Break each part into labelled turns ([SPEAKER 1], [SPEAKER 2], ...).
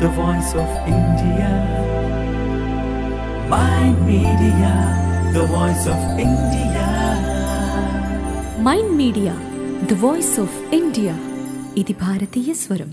[SPEAKER 1] the voice of India. Mind Media, the voice of India.
[SPEAKER 2] Mind media the voice of India ఇది భారతీయ స్వరం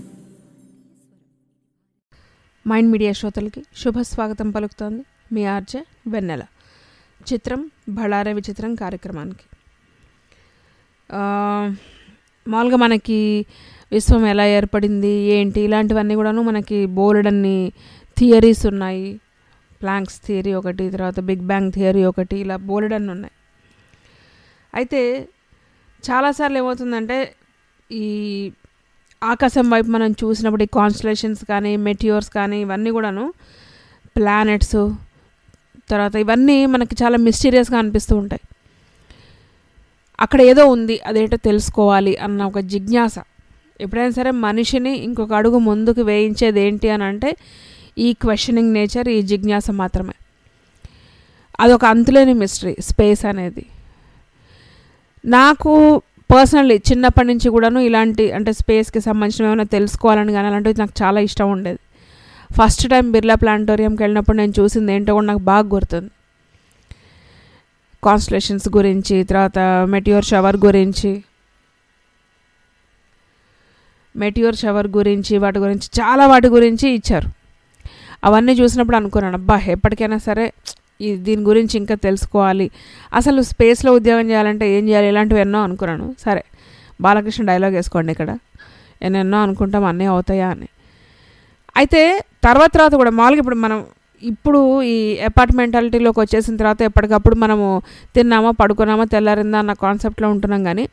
[SPEAKER 3] mind media శ్రోతలకి శుభ స్వాగతం పలుకుతోంది మీ ఆర్జే వెన్నెల చిత్రం బళారే విచిత్రం కార్యక్రమానికి ఆ, మామూలుగా మనకి విశ్వం ఎలా ఏర్పడింది ఏంటి ఇలాంటివన్నీ కూడాను మనకి బోలెడన్ని థియరీస్ ఉన్నాయి ప్లాంక్స్ థియరీ ఒకటి తర్వాత బిగ్ బ్యాంగ్ థియరీ ఒకటి ఇలా బోలెడన్ని ఉన్నాయి అయితే చాలాసార్లు ఏమవుతుందంటే ఈ ఆకాశం వైపు మనం చూసినప్పుడు ఈ కాన్స్టలేషన్స్ కానీ మెటియోర్స్ కానీ ఇవన్నీ కూడాను ప్లానెట్స్ తర్వాత ఇవన్నీ మనకి చాలా మిస్టీరియస్గా అనిపిస్తూ ఉంటాయి అక్కడ ఏదో ఉంది అదేంటో తెలుసుకోవాలి అన్న ఒక జిజ్ఞాస ఎప్పుడైనా సరే మనిషిని ఇంకొక అడుగు ముందుకు వేయించేది ఏంటి అని అంటే ఈ క్వశ్చనింగ్ నేచర్ ఈ జిజ్ఞాస మాత్రమే అదొక అంతులేని మిస్టరీ స్పేస్ అనేది నాకు పర్సనల్లీ చిన్నప్పటి నుంచి కూడాను ఇలాంటి అంటే స్పేస్కి సంబంధించిన ఏమైనా తెలుసుకోవాలని కానీ అలాంటివి నాకు చాలా ఇష్టం ఉండేది ఫస్ట్ టైం బిర్లా ప్లానిటోరియంకి వెళ్ళినప్పుడు నేను చూసింది ఏంటో కూడా నాకు బాగా గుర్తుంది కాన్స్టలేషన్స్ గురించి తర్వాత మెటియోర్ షవర్ గురించి మెటియోర్ షవర్ గురించి వాటి గురించి చాలా వాటి గురించి ఇచ్చారు అవన్నీ చూసినప్పుడు అనుకున్నాను అబ్బా ఎప్పటికైనా సరే ఈ దీని గురించి ఇంకా తెలుసుకోవాలి అసలు స్పేస్లో ఉద్యోగం చేయాలంటే ఏం చేయాలి ఇలాంటివి ఎన్నో అనుకున్నాను సరే బాలకృష్ణ డైలాగ్ వేసుకోండి ఇక్కడ ఎన్నెన్నో అనుకుంటాం అన్నీ అవుతాయా అని అయితే తర్వాత తర్వాత కూడా మామూలుగా ఇప్పుడు మనం ఇప్పుడు ఈ అపార్ట్మెంటాలిటీలోకి వచ్చేసిన తర్వాత ఎప్పటికప్పుడు మనము తిన్నామా పడుకున్నామా తెల్లారిందా అన్న కాన్సెప్ట్లో ఉంటున్నాం కానీ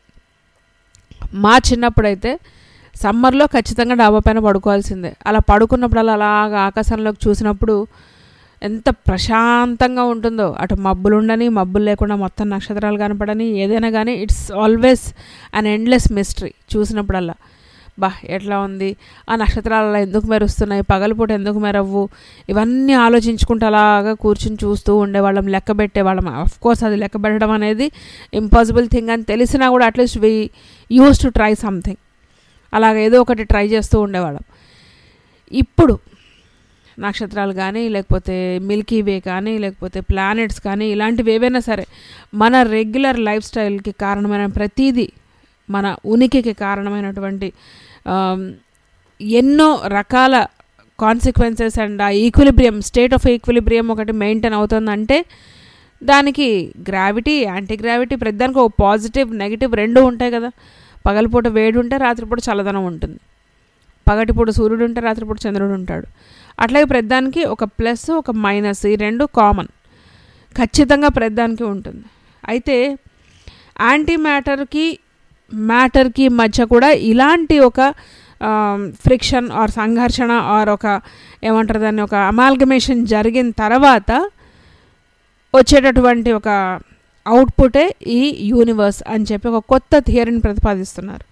[SPEAKER 3] మా చిన్నప్పుడైతే సమ్మర్లో ఖచ్చితంగా డాబా పైన పడుకోవాల్సిందే అలా పడుకున్నప్పుడల్లా అలాగా ఆకాశంలోకి చూసినప్పుడు ఎంత ప్రశాంతంగా ఉంటుందో అటు మబ్బులు ఉండని మబ్బులు లేకుండా మొత్తం నక్షత్రాలు కనపడని ఏదైనా కానీ it's always an endless mystery చూసినప్పుడల్లా బా ఎట్లా ఉంది ఆ నక్షత్రాలు అలా ఎందుకు మెరుస్తున్నాయి పగలపూట ఎందుకు మెరవ్వు ఇవన్నీ ఆలోచించుకుంటూ అలాగా కూర్చుని చూస్తూ ఉండేవాళ్ళం లెక్క పెట్టేవాళ్ళం అఫ్ కోర్స్ అది లెక్క పెట్టడం అనేది ఇంపాసిబుల్ థింగ్ అని తెలిసినా కూడా at least we use to try something అలాగ ఏదో ఒకటి ట్రై చేస్తూ ఉండేవాళ్ళం ఇప్పుడు నక్షత్రాలు కానీ లేకపోతే మిల్కీ వే కానీ లేకపోతే ప్లానెట్స్ కానీ ఇలాంటివి ఏవైనా సరే మన రెగ్యులర్ లైఫ్ స్టైల్కి కారణమైన ప్రతీదీ మన ఉనికికి కారణమైనటువంటి ఆమ్, ఎన్నో రకాల కాన్సిక్వెన్సెస్ అండ్ ఆ ఈక్విలిబ్రియం స్టేట్ ఆఫ్ ఈక్విలిబ్రియం ఒకటి మెయింటైన్ అవుతుందంటే దానికి గ్రావిటీ యాంటీ గ్రావిటీ ప్రతిదానికి ఒక పాజిటివ్ నెగిటివ్ రెండు ఉంటాయి కదా పగలపూట వేడి ఉంటే రాత్రిపూట చల్లదనం ఉంటుంది పగటిపూట సూర్యుడు ఉంటే రాత్రిపూట చంద్రుడు ఉంటాడు అట్లాగే ప్రతిదానికి ఒక ప్లస్ ఒక మైనస్ ఈ రెండు కామన్ ఖచ్చితంగా ప్రతిదానికి ఉంటుంది అయితే యాంటీ మ్యాటర్కి మ్యాటర్కి మధ్య కూడా ఇలాంటి ఒక ఫ్రిక్షన్ ఆర్ సంఘర్షణ ఆర్ ఒక ఏమంటారు దాన్ని ఒక అమాల్గమేషన్ జరిగిన తర్వాత వచ్చేటటువంటి ఒక అవుట్పుటే ఈ యూనివర్స్ అని చెప్పి ఒక కొత్త థియరీని ప్రతిపాదిస్తున్నారు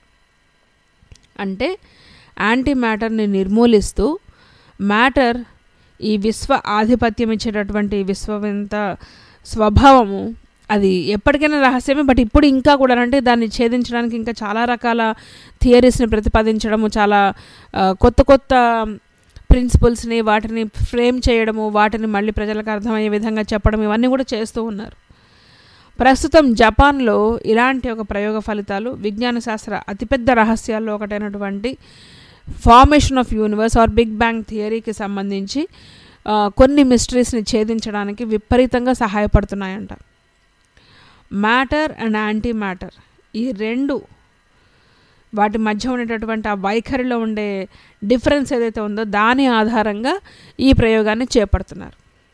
[SPEAKER 3] అంటే యాంటీ మ్యాటర్ని నిర్మూలిస్తూ మ్యాటర్ ఈ విశ్వ ఆధిపత్యం ఇచ్చేటటువంటి విశ్వవింత స్వభావము అది ఎప్పటికైనా రహస్యమే బట్ ఇప్పుడు ఇంకా కూడా అంటే దాన్ని ఛేదించడానికి ఇంకా చాలా రకాల థియరీస్ని ప్రతిపాదించడము చాలా ఆ, కొత్త కొత్త ప్రిన్సిపల్స్ని వాటిని ఫ్రేమ్ చేయడము వాటిని మళ్ళీ ప్రజలకు అర్థమయ్యే విధంగా చెప్పడం ఇవన్నీ కూడా చేస్తూ ఉన్నారు ప్రస్తుతం జపాన్లో ఇలాంటి ఒక ప్రయోగ ఫలితాలు విజ్ఞాన శాస్త్ర అతిపెద్ద రహస్యాల్లో ఒకటైనటువంటి formation of universe or big bang థియరీకి సంబంధించి ఆ, కొన్ని మిస్టరీస్ని ఛేదించడానికి విపరీతంగా సహాయపడుతున్నాయంట మ్యాటర్ అండ్ యాంటీ మ్యాటర్ ఈ రెండు వాటి మధ్య ఉండేటటువంటి ఆ వైఖరిలో ఉండే డిఫరెన్స్ ఏదైతే ఉందో దాని ఆధారంగా ఈ ప్రయోగాన్ని చేపడుతున్నారు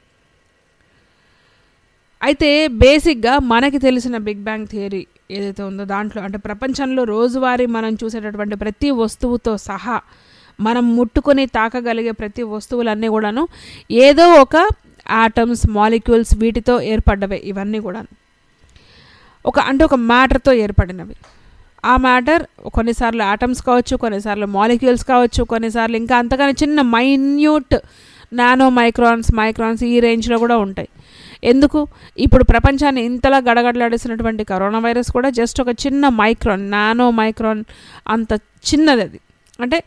[SPEAKER 3] అయితే బేసిక్గా మనకి తెలిసిన బిగ్ బ్యాంగ్ థియరీ ఏదైతే ఉందో దాంట్లో అంటే ప్రపంచంలో రోజువారీ మనం చూసేటటువంటి ప్రతి వస్తువుతో సహా మనం ముట్టుకొని తాకగలిగే ప్రతి వస్తువులన్నీ కూడాను ఏదో ఒక ఆటమ్స్ మాలిక్యూల్స్ వీటితో ఏర్పడ్డవే ఇవన్నీ కూడాను ఒక అంటే ఒక మ్యాటర్తో ఏర్పడినవి ఆ మ్యాటర్ కొన్నిసార్లు ఆటమ్స్ కావచ్చు కొన్నిసార్లు మాలిక్యూల్స్ కావచ్చు కొన్నిసార్లు ఇంకా అంతగానే చిన్న మైన్యూట్ నానో మైక్రాన్స్ మైక్రాన్స్ ఈ రేంజ్లో కూడా ఉంటాయి ఎందుకు ఇప్పుడు ప్రపంచాన్ని ఇంతలా గడగడలాడేసినటువంటి కరోనా వైరస్ కూడా జస్ట్ ఒక చిన్న మైక్రాన్ నానో మైక్రాన్ అంత చిన్నది అది అంటే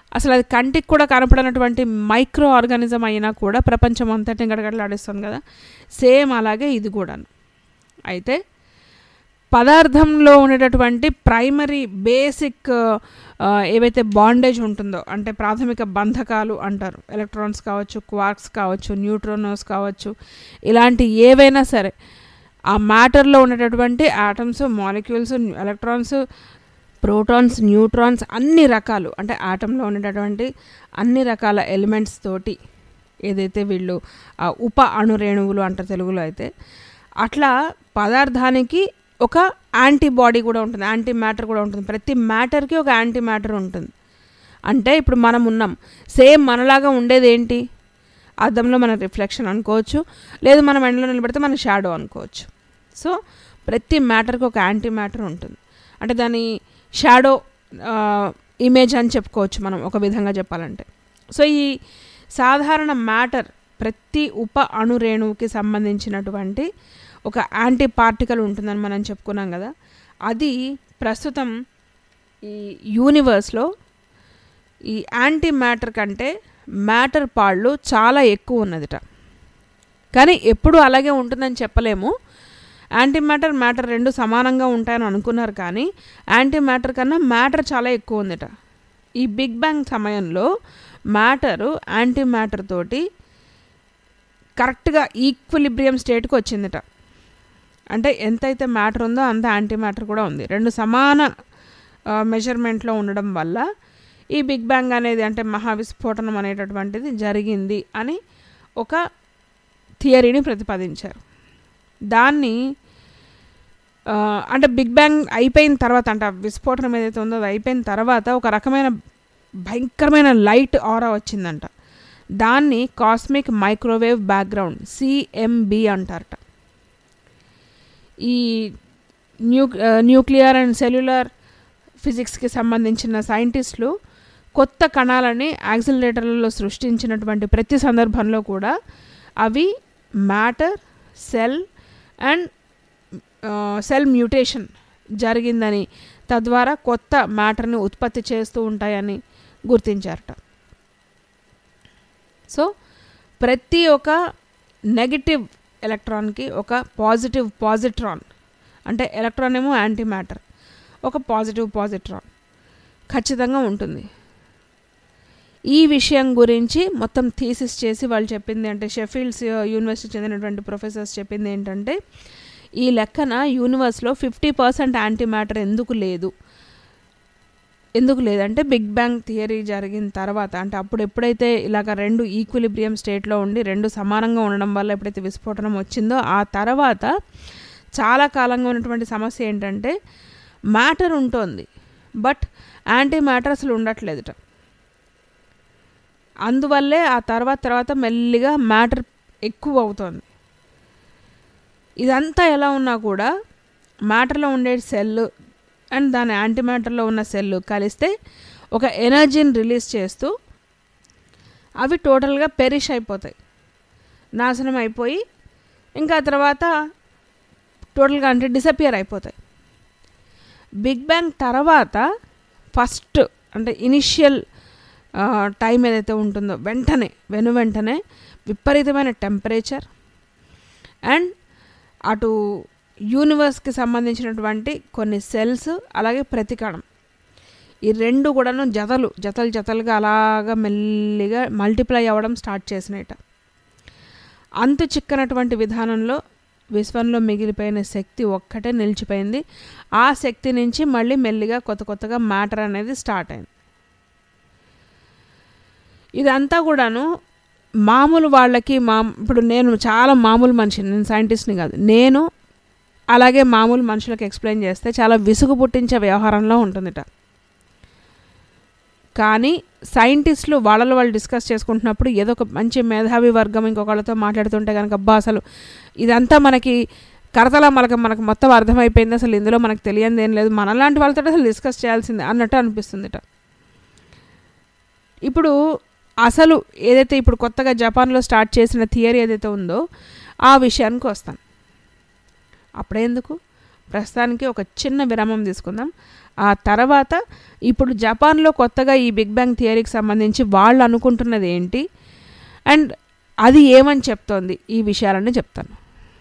[SPEAKER 3] అసలు అది కంటికి కూడా కనపడనటువంటి మైక్రో ఆర్గానిజం అయినా కూడా ప్రపంచం అంతటిని గడగడలాడిస్తుంది కదా సేమ్ అలాగే ఇది కూడాను అయితే పదార్థంలో ఉండేటటువంటి ప్రైమరీ బేసిక్ ఆ, ఏవైతే బాండేజ్ ఉంటుందో అంటే ప్రాథమిక బంధకాలు అంటారు ఎలక్ట్రాన్స్ కావచ్చు క్వార్క్స్ కావచ్చు న్యూట్రోనోస్ కావచ్చు ఇలాంటి ఏవైనా సరే ఆ మ్యాటర్లో ఉండేటటువంటి atoms molecules electrons protons neutrons అన్ని రకాలు అంటే ఆటంలో ఉండేటటువంటి అన్ని రకాల ఎలిమెంట్స్ తోటి ఏదైతే వీళ్ళు ఆ ఉప అణురేణువులు అంటారు తెలుగులో అయితే అట్లా పదార్థానికి ఒక యాంటీబాడీ కూడా ఉంటుంది యాంటీ మ్యాటర్ కూడా ఉంటుంది ప్రతి మ్యాటర్కి ఒక యాంటీ మ్యాటర్ ఉంటుంది అంటే ఇప్పుడు మనం ఉన్నాం సేమ్ మనలాగా ఉండేది ఏంటి అద్దంలో మన రిఫ్లెక్షన్ అనుకోవచ్చు లేదు మనం ఎండలో నిలబడితే మన షాడో అనుకోవచ్చు సో ప్రతి మ్యాటర్కి ఒక యాంటీ మ్యాటర్ ఉంటుంది అంటే దాని షాడో ఇమేజ్ అని చెప్పుకోవచ్చు మనం ఒక విధంగా చెప్పాలంటే సో ఈ సాధారణ మ్యాటర్ ప్రతి ఉప అణురేణువుకి సంబంధించినటువంటి ఒక యాంటీ పార్టికల్ ఉంటుందని మనం చెప్పుకున్నాం కదా అది ప్రస్తుతం ఈ యూనివర్స్లో ఈ యాంటీ మ్యాటర్ కంటే మ్యాటర్ పాళ్ళు చాలా ఎక్కువ ఉన్నదిట కానీ ఎప్పుడు అలాగే ఉంటుందని చెప్పలేము యాంటీ మ్యాటర్ మ్యాటర్ రెండు సమానంగా ఉంటాయని అనుకున్నారు కానీ యాంటీ మ్యాటర్ కన్నా మ్యాటర్ చాలా ఎక్కువ ఉందిట ఈ బిగ్ బ్యాంగ్ సమయంలో మ్యాటరు యాంటీ మ్యాటర్ తోటి కరెక్ట్గా ఈక్విలిబ్రియం స్టేట్కి వచ్చిందిట అంటే ఎంతైతే మ్యాటర్ ఉందో అంత యాంటీ మ్యాటర్ కూడా ఉంది రెండు సమాన మెజర్మెంట్లో ఉండడం వల్ల ఈ బిగ్ బ్యాంగ్ అనేది అంటే మహావిస్ఫోటనం అనేటటువంటిది జరిగింది అని ఒక థియరీని ప్రతిపాదించారు దాన్ని ఆ, అంటే బిగ్ బ్యాంగ్ అయిపోయిన తర్వాత అంటే ఆ విస్ఫోటనం ఏదైతే ఉందో అది అయిపోయిన తర్వాత ఒక రకమైన భయంకరమైన లైట్ ఆరా వచ్చిందంట దాన్ని కాస్మిక్ మైక్రోవేవ్ బ్యాక్గ్రౌండ్ సిఎంబి అంటారట ఈ న్యూ న్యూక్లియర్ అండ్ సెల్యులర్ ఫిజిక్స్కి సంబంధించిన సైంటిస్టులు కొత్త కణాలని యాక్సిలరేటర్లలో సృష్టించినటువంటి ప్రతి సందర్భంలో కూడా అవి matter cell and cell mutation జరిగిందని తద్వారా కొత్త మ్యాటర్ని ఉత్పత్తి చేస్తూ ఉంటాయని గుర్తించారట సో ప్రతి ఒక్క నెగటివ్ ఎలక్ట్రాన్కి ఒక పాజిటివ్ పాజిట్రాన్ అంటే ఎలక్ట్రాన్ ఏమో యాంటీ మ్యాటర్ ఒక పాజిటివ్ పాజిట్రాన్ ఖచ్చితంగా ఉంటుంది ఈ విషయం గురించి మొత్తం థీసిస్ చేసి వాళ్ళు చెప్పింది అంటే షెఫీల్డ్స్ యూనివర్సిటీ చెందినటువంటి ప్రొఫెసర్స్ చెప్పింది ఏంటంటే ఈ లెక్కన యూనివర్స్లో ఫిఫ్టీ పర్సెంట్ యాంటీ మ్యాటర్ ఎందుకు లేదు ఎందుకు లేదంటే బిగ్ బ్యాంగ్ థియరీ జరిగిన తర్వాత అంటే అప్పుడు ఎప్పుడైతే ఇలాగ రెండు ఈక్విలిబ్రియం స్టేట్లో ఉండి రెండు సమానంగా ఉండడం వల్ల ఎప్పుడైతే విస్ఫోటనం వచ్చిందో ఆ తర్వాత చాలా కాలంగా ఉన్నటువంటి సమస్య ఏంటంటే మ్యాటర్ ఉంటుంది బట్ యాంటీ మ్యాటర్ అసలు ఉండట్లేదుట అందువల్లే ఆ తర్వాత తర్వాత మెల్లిగా మ్యాటర్ ఎక్కువ అవుతుంది ఇదంతా ఎలా ఉన్నా కూడా మ్యాటర్లో ఉండే సెల్ అండ్ దాని యాంటీ మ్యాటర్లో ఉన్న సెల్ కలిస్తే ఒక ఎనర్జీని రిలీజ్ చేస్తూ అవి టోటల్గా పెరిష్ అయిపోతాయి నాశనం అయిపోయి ఇంకా తర్వాత టోటల్గా అంటే డిసపియర్ అయిపోతాయి బిగ్ బ్యాంగ్ తర్వాత ఫస్ట్ అంటే ఇనిషియల్ టైం ఏదైతే ఉంటుందో వెంటనే వెను వెంటనే విపరీతమైన టెంపరేచర్ అండ్ అటు యూనివర్స్కి సంబంధించినటువంటి కొన్ని సెల్స్ అలాగే ప్రతికణం ఈ రెండు కూడాను జతలు జతలు జతలుగా అలాగా మెల్లిగా మల్టిప్లై అవ్వడం స్టార్ట్ చేసినట అంతు చిక్కనటువంటి విధానంలో విశ్వంలో మిగిలిపోయిన శక్తి ఒక్కటే నిలిచిపోయింది ఆ శక్తి నుంచి మళ్ళీ మెల్లిగా కొత్త కొత్తగా మ్యాటర్ అనేది స్టార్ట్ అయింది ఇదంతా కూడాను మామూలు వాళ్ళకి మా ఇప్పుడు నేను చాలా మామూలు మనిషిని నేను సైంటిస్ట్ని కాదు నేను అలాగే మామూలు మనుషులకు ఎక్స్ప్లెయిన్ చేస్తే చాలా విసుగు పుట్టించే వ్యవహారంలో ఉంటుందిట కానీ సైంటిస్టులు వాళ్ళలో వాళ్ళు డిస్కస్ చేసుకుంటున్నప్పుడు ఏదో ఒక మంచి మేధావి వర్గం ఇంకొకళ్ళతో మాట్లాడుతుంటే కనుక అబ్బా అసలు ఇదంతా మనకి కరతల మనకు మనకు మొత్తం అర్థమైపోయింది అసలు ఇందులో మనకు తెలియంది ఏం లేదు మనలాంటి వాళ్ళతో అసలు డిస్కస్ చేయాల్సిందే అన్నట్టు అనిపిస్తుందిట ఇప్పుడు అసలు ఏదైతే ఇప్పుడు కొత్తగా జపాన్లో స్టార్ట్ చేసిన థియరీ ఏదైతే ఉందో ఆ విషయానికి వస్తాను అప్పుడేందుకు ప్రస్తుతానికి ఒక చిన్న విరామం తీసుకుందాం ఆ తర్వాత ఇప్పుడు జపాన్లో కొత్తగా ఈ బిగ్ బ్యాంగ్ థియరీకి సంబంధించి వాళ్ళు అనుకుంటున్నది ఏంటి అండ్ అది ఏమని చెప్తోంది ఈ విషయాలన్నీ చెప్తాను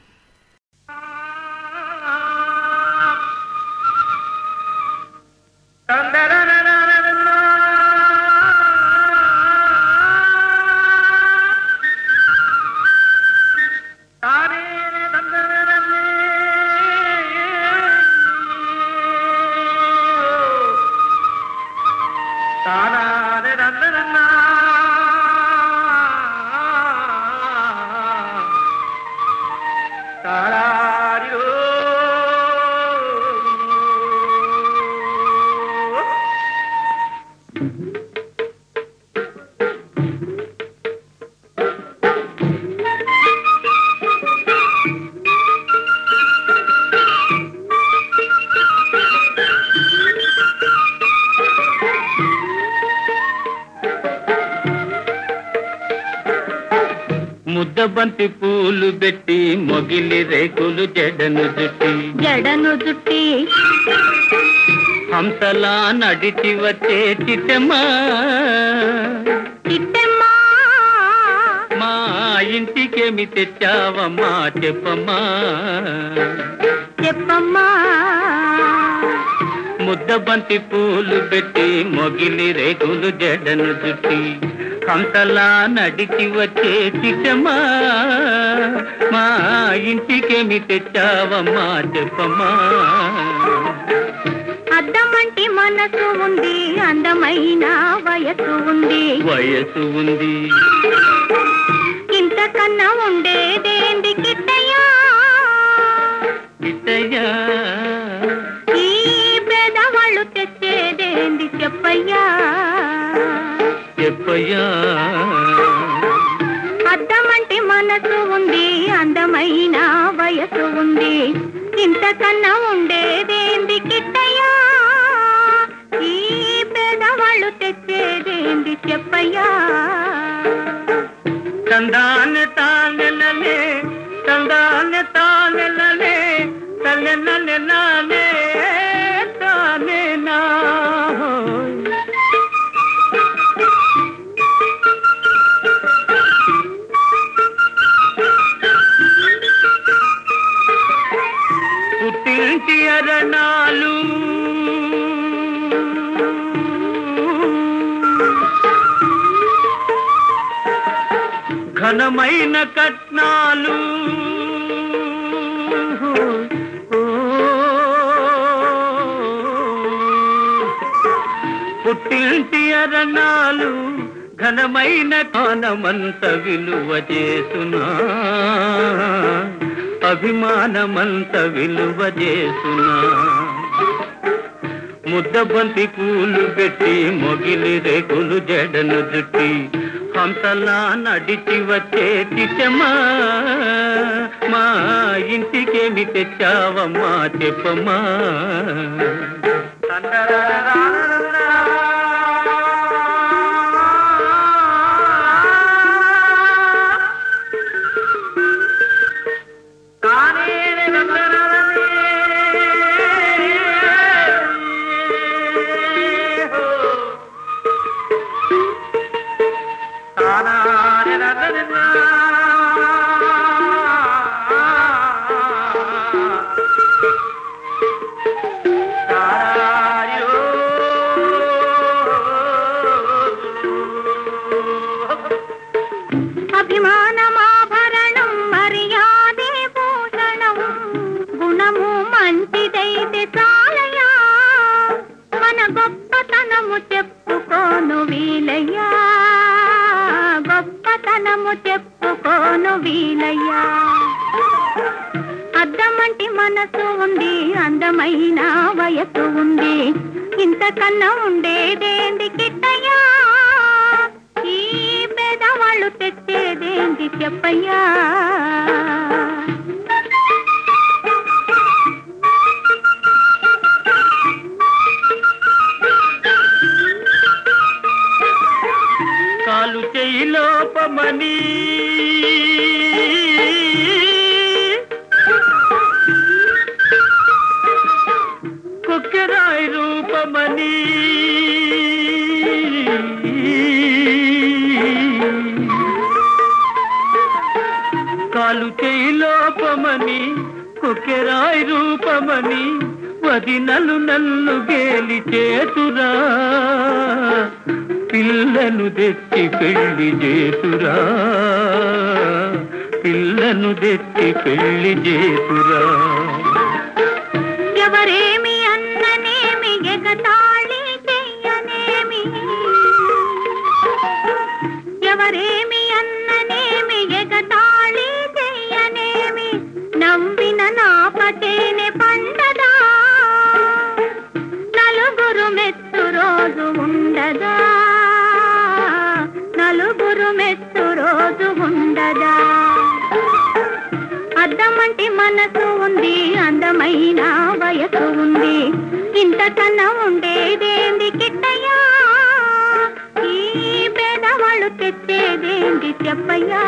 [SPEAKER 4] ముద్దబంతి పూలు పెట్టి మొగిలి రేకులు జడను జుట్టి
[SPEAKER 5] జడను జుట్టి
[SPEAKER 4] హంసలా నడిచి వచ్చే చిట్టమ్మా
[SPEAKER 5] చిట్టెమ్మా
[SPEAKER 4] మా ఇంటికేమి తెచ్చావమ్మా చెప్పమ్మా
[SPEAKER 5] చెప్పమ్మా
[SPEAKER 4] ముద్దబంతి పూలు పెట్టి మొగిలి రేకులు జడను జుట్టి హంసలా నడిచి వచ్చే చిట్టమ్మా మా ఇంటికేమి తెచ్చావమ్మా చెప్పమ్మా
[SPEAKER 5] అద్దమంటి మనసు ఉంది అందమైన వయసు ఉంది
[SPEAKER 4] వయసు ఉంది
[SPEAKER 5] ఇంతకన్నా ఉండేదేంది కిట్టయ్యా
[SPEAKER 4] ఇతయ్యా
[SPEAKER 5] ఈ పేదవాళ్ళు తెచ్చేదేంది చెప్పయ్యా
[SPEAKER 4] చెప్పయ్యా
[SPEAKER 5] అద్దమంటి మనసు ఉంది అందమైన వయసు ఉంది ఇంతకన్నా ఉండేదేంది కిట్టయ్యా ఈ పేదవాళ్ళు తెచ్చేదేంది చెప్పయ్యా
[SPEAKER 4] తందాన తానెలలే తందాన తానెలలే తల్లెనలే నానే తానే నా పుట్టింటి అరణాలు ఘనమైన కట్నాలు పుట్టింటి అరణాలు ఘనమైన కానమంత విలువ చేసునా అభిమానమంత విలువ చేసునా ముద్దబంతి పూలు పెట్టి మొగిలి రేకులు జడను జుట్టి హంసలా నడిచి వచ్చే చిట్టమ్మా మా ఇంటికేమి తెచ్చావమ్మా చెప్పమ్మా
[SPEAKER 5] అభిమానమాభరణం మర్యాదే భూషణం గుణము మంచిదైతే చాలయా మన గొప్పతనము చెప్పుకోను వీలయ్యా గొప్పతనము చెప్పుకోను వీలయ్యా అద్దమంటి మనసు ఉంది అందమైన వయసు ఉంది ఇంతకన్నా ఉండేదేంది కిట్టయ్యా ఈ పేదవాళ్ళు తెచ్చేదేంది చెప్పయ్యా
[SPEAKER 4] కాలు చేయి లోపమని కొక్కెరాయి రూప కాలు చేయి లోపమని కొక్కెరాయి రూపమని వదినలు నన్ను గేలి చేతురా పిల్లను తెచ్చి పెళ్లి చేతురా పిల్లను తెచ్చి పెళ్లి చేతురా
[SPEAKER 5] ఎవరేమి అన్ననేమి ఎగతాళి చెయ్యనేమి ఎవరేమి అన్ననేమి ఎగతాళి చెయ్యనేమి నవ్విన నాపటేనే పండదా నలుగురు మెత్తు రోజు ఉండదా నలుగురు మెత్తు రోజు ఉండదా అద్దమంటి మనసు ఉంది అందమైన వయసు ఉంది ఇంతకన్నా ఉండేదేంది కిట్టయ్యా ఈ పేదవాళ్ళు తెచ్చేదేంది చెప్పయ్యా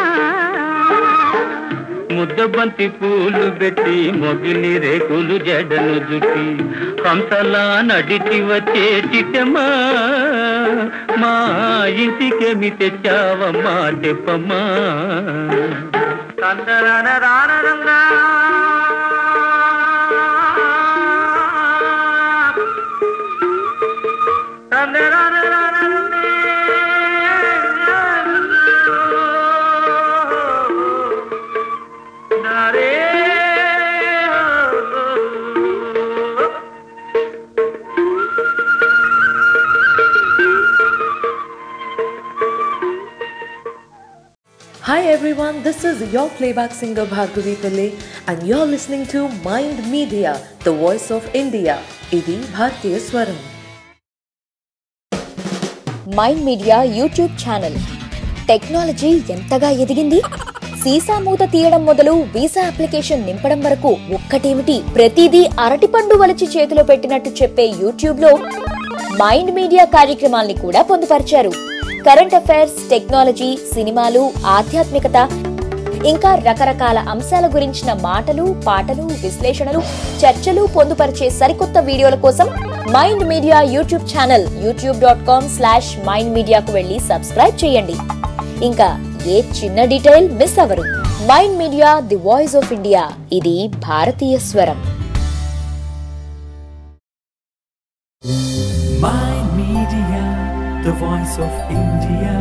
[SPEAKER 4] ముద్దబంతి పూలు పెట్టి మొగిలి రేకులు జడను జుట్టి హంసలా నడిచి వచ్చే చిట్టమ్మా మా ఇంటికేమి తెచ్చావమ్మా చెప్పమ్మా
[SPEAKER 6] Hi everyone, this is your playback singer Bhargavi Pillai and you're listening to Mind Media, the voice of India. ఇది భారతీయ స్వరం
[SPEAKER 7] mind media YouTube channel technology ఎంతగా ఎదిగింది సీసా మూత తీయడం మొదలు వీసా అప్లికేషన్ నింపడం వరకు ఒక్కటేమిటి ప్రతిదీ అరటిపండు వలిచి చేతిలో పెట్టినట్టు చెప్పే యూట్యూబ్ లో మైండ్ మీడియా కార్యక్రమాల్ని కూడా పొందుపరిచారు కరెంట్ అఫైర్స్ టెక్నాలజీ సినిమాలు ఆధ్యాత్మికత ఇంకా రకరకాల అంశాల గురించిన మాటలు పాటలు విశ్లేషణలు చర్చలు పొందుపరిచే సరికొత్త వీడియోల కోసం mind media YouTube channel YouTube dot com slash mind మీడియాకు వెళ్ళి సబ్స్క్రైబ్ చేయండి ఇంకా ఏ చిన్న డీటెయిల్ మిస్ అవ్వరు mind media the voice of India ఇది భారతీయ స్వరం
[SPEAKER 1] Mind Media, the voice of India.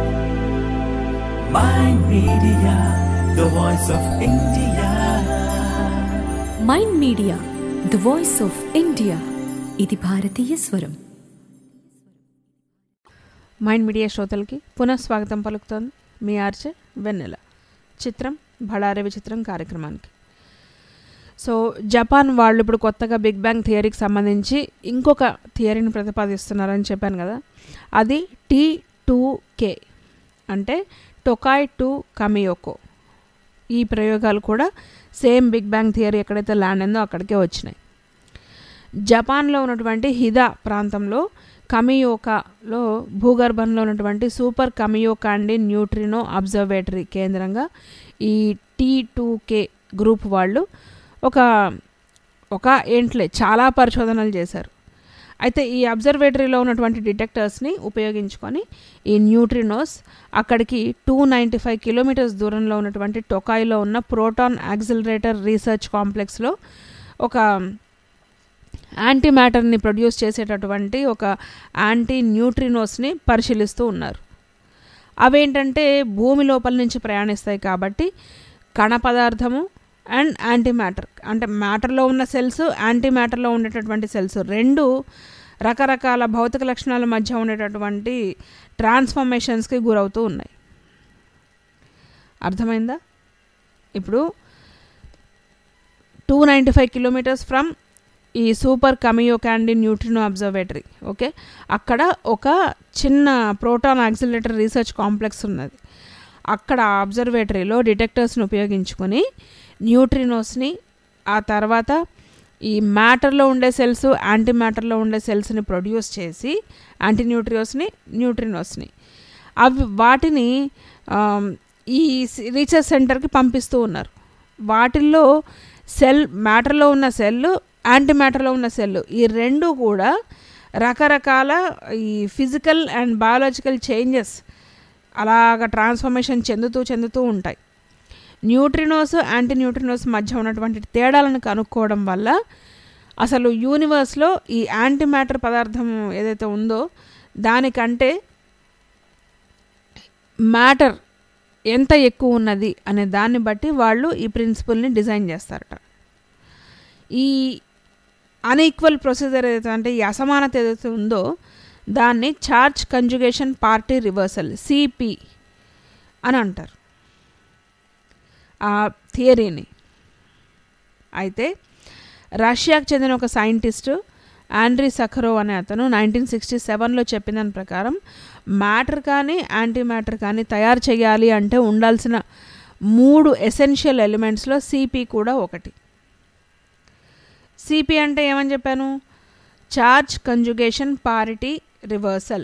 [SPEAKER 1] Mind Media, the voice of India.
[SPEAKER 2] Mind media the voice of India ఇది భారతీయ స్వరం
[SPEAKER 3] మైండ్ మీడియా శ్రోతలకి పునః స్వాగతం పలుకుతోంది మీ ఆర్చే వెన్నెల చిత్రం బళారే విచిత్రం కార్యక్రమానికి సో జపాన్ వాళ్ళు ఇప్పుడు కొత్తగా బిగ్ బ్యాంగ్ థియరీకి సంబంధించి ఇంకొక థియరీని ప్రతిపాదిస్తున్నారని చెప్పాను కదా అది టీ టూ కే అంటే టొకాయ్ టు కమియోకో ఈ ప్రయోగాలు కూడా సేమ్ బిగ్ బ్యాంగ్ థియరీ ఎక్కడైతే ల్యాండ్ అయిందో అక్కడికే వచ్చినాయి జపాన్లో ఉన్నటువంటి హిదా ప్రాంతంలో కమియోకాలో భూగర్భంలో ఉన్నటువంటి సూపర్ కమియోకాండి న్యూట్రినో అబ్జర్వేటరీ కేంద్రంగా ఈ టీ టూ కే గ్రూప్ వాళ్ళు ఒక ఒక ఏంట్లే చాలా పరిశోధనలు చేశారు అయితే ఈ అబ్జర్వేటరీలో ఉన్నటువంటి డిటెక్టర్స్ని ఉపయోగించుకొని ఈ న్యూట్రినోస్ అక్కడికి టూ నైంటీ ఫైవ్ కిలోమీటర్స్ దూరంలో ఉన్నటువంటి టొకాయిలో ఉన్న ప్రోటాన్ యాక్సిలరేటర్ రీసెర్చ్ కాంప్లెక్స్లో ఒక యాంటీ మ్యాటర్ని ప్రొడ్యూస్ చేసేటటువంటి ఒక యాంటీ న్యూట్రినోస్ని పరిశీలిస్తూ ఉన్నారు అవేంటంటే భూమి లోపల నుంచి ప్రయాణిస్తాయి కాబట్టి కణ పదార్థము అండ్ యాంటీ మ్యాటర్ అంటే మ్యాటర్లో ఉన్న సెల్స్ యాంటీ మ్యాటర్లో ఉండేటటువంటి సెల్స్ రెండు రకరకాల భౌతిక లక్షణాల మధ్య ఉండేటటువంటి ట్రాన్స్ఫర్మేషన్స్కి గురవుతూ ఉన్నాయి అర్థమైందా ఇప్పుడు two ninety five kilometres from ఈ super Kamiokande neutrino observatory okay అక్కడ ఒక చిన్న ప్రోటాన్ యాక్సిలేటర్ రీసెర్చ్ కాంప్లెక్స్ ఉన్నది అక్కడ అబ్జర్వేటరీలో డిటెక్టర్స్ని ఉపయోగించుకొని న్యూట్రినోస్ని ఆ తర్వాత ఈ మ్యాటర్లో ఉండే సెల్స్ యాంటీ మ్యాటర్లో ఉండే సెల్స్ని ప్రొడ్యూస్ చేసి యాంటీ న్యూట్రియోస్ని న్యూట్రినోస్ని అవి వాటిని ఆమ్, ఈ రీసెర్చ్ సెంటర్కి పంపిస్తూ ఉన్నారు వాటిల్లో సెల్ మ్యాటర్లో ఉన్న సెల్ యాంటీ మ్యాటర్లో ఉన్న సెల్ ఈ రెండు కూడా రకరకాల ఈ ఫిజికల్ అండ్ బయాలజికల్ చేంజెస్ అలాగ ట్రాన్స్ఫర్మేషన్ చెందుతూ చెందుతూ ఉంటాయి న్యూట్రినోస్ యాంటీ న్యూట్రినోస్ మధ్య ఉన్నటువంటి తేడాలను కనుక్కోవడం వల్ల అసలు యూనివర్స్లో ఈ యాంటీ మ్యాటర్ పదార్థం ఏదైతే ఉందో దానికంటే మ్యాటర్ ఎంత ఎక్కువ ఉన్నది అనే దాన్ని బట్టి వాళ్ళు ఈ ప్రిన్సిపల్ని డిజైన్ చేస్తారట ఈ అన్ఈక్వల్ ప్రొసీజర్ ఏదైతే అంటే ఈ అసమానత ఏదైతే ఉందో దాన్ని charge conjugation parity reversal CP అని అంటారు ఆ థియరీని అయితే రష్యాకు చెందిన ఒక సైంటిస్టు ఆండ్రీ సఖరో అనే అతను నైన్టీన్ సిక్స్టీ సెవెన్లో చెప్పిన దాని ప్రకారం మ్యాటర్ కానీ యాంటీ మ్యాటర్ కానీ తయారు చేయాలి అంటే ఉండాల్సిన మూడు ఎసెన్షియల్ ఎలిమెంట్స్లో సిపి కూడా ఒకటి సిపి అంటే ఏమని చెప్పాను charge conjugation parity reversal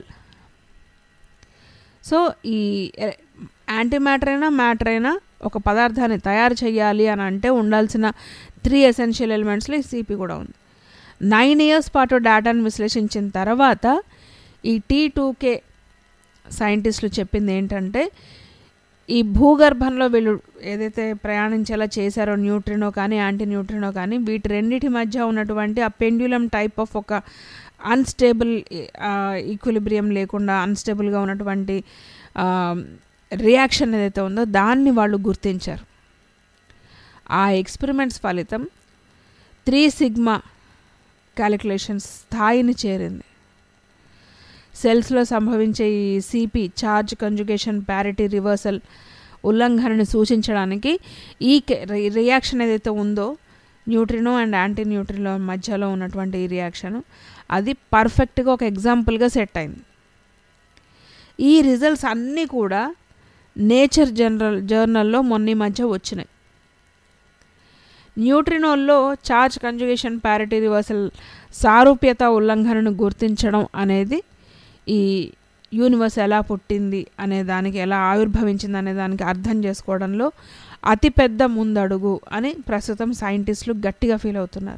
[SPEAKER 3] so ఈ యాంటీ మ్యాటర్ అయినా మ్యాటర్ అయినా ఒక పదార్థాన్ని తయారు చేయాలి అని అంటే ఉండాల్సిన త్రీ ఎసెన్షియల్ ఎలిమెంట్స్లో ఈ సిపి కూడా ఉంది నైన్ ఇయర్స్ పాటు డేటాను విశ్లేషించిన తర్వాత ఈ టీ టూకే సైంటిస్టులు చెప్పింది ఏంటంటే ఈ భూగర్భంలో వీళ్ళు ఏదైతే ప్రయాణించేలా చేశారో న్యూట్రినో కానీ యాంటీ న్యూట్రినో కానీ వీటి రెండింటి మధ్య ఉన్నటువంటి ఆ పెండ్యులం టైప్ ఆఫ్ ఒక అన్స్టేబుల్ ఈక్విలిబ్రియం లేకుండా అన్స్టేబుల్గా ఉన్నటువంటి రియాక్షన్ ఏదైతే ఉందో దాన్ని వాళ్ళు గుర్తించారు ఆ ఎక్స్పెరిమెంట్స్ ఫలితం త్రీ సిగ్మా క్యాలిక్యులేషన్స్ స్థాయిని చేరింది సెల్స్లో సంభవించే ఈ CP charge conjugation parity reversal ఉల్లంఘనని సూచించడానికి ఈ రియాక్షన్ ఏదైతే ఉందో న్యూట్రినో అండ్ యాంటీ న్యూట్రినో మధ్యలో ఉన్నటువంటి ఈ రియాక్షన్ అది పర్ఫెక్ట్గా ఒక ఎగ్జాంపుల్గా సెట్ అయింది ఈ రిజల్ట్స్ అన్నీ కూడా నేచర్ జనరల్ జర్నల్లో మొన్న ఈ మధ్య వచ్చినాయి న్యూట్రినోల్లో చార్జ్ కంజుగేషన్ ప్యారిటీ రివర్సల్ సారూప్యత ఉల్లంఘనను గుర్తించడం అనేది ఈ యూనివర్స్ ఎలా పుట్టింది అనే దానికి ఎలా ఆవిర్భవించింది అనే దానికి అర్థం చేసుకోవడంలో అతిపెద్ద ముందడుగు అని ప్రస్తుతం సైంటిస్టులు గట్టిగా ఫీల్ అవుతున్నారు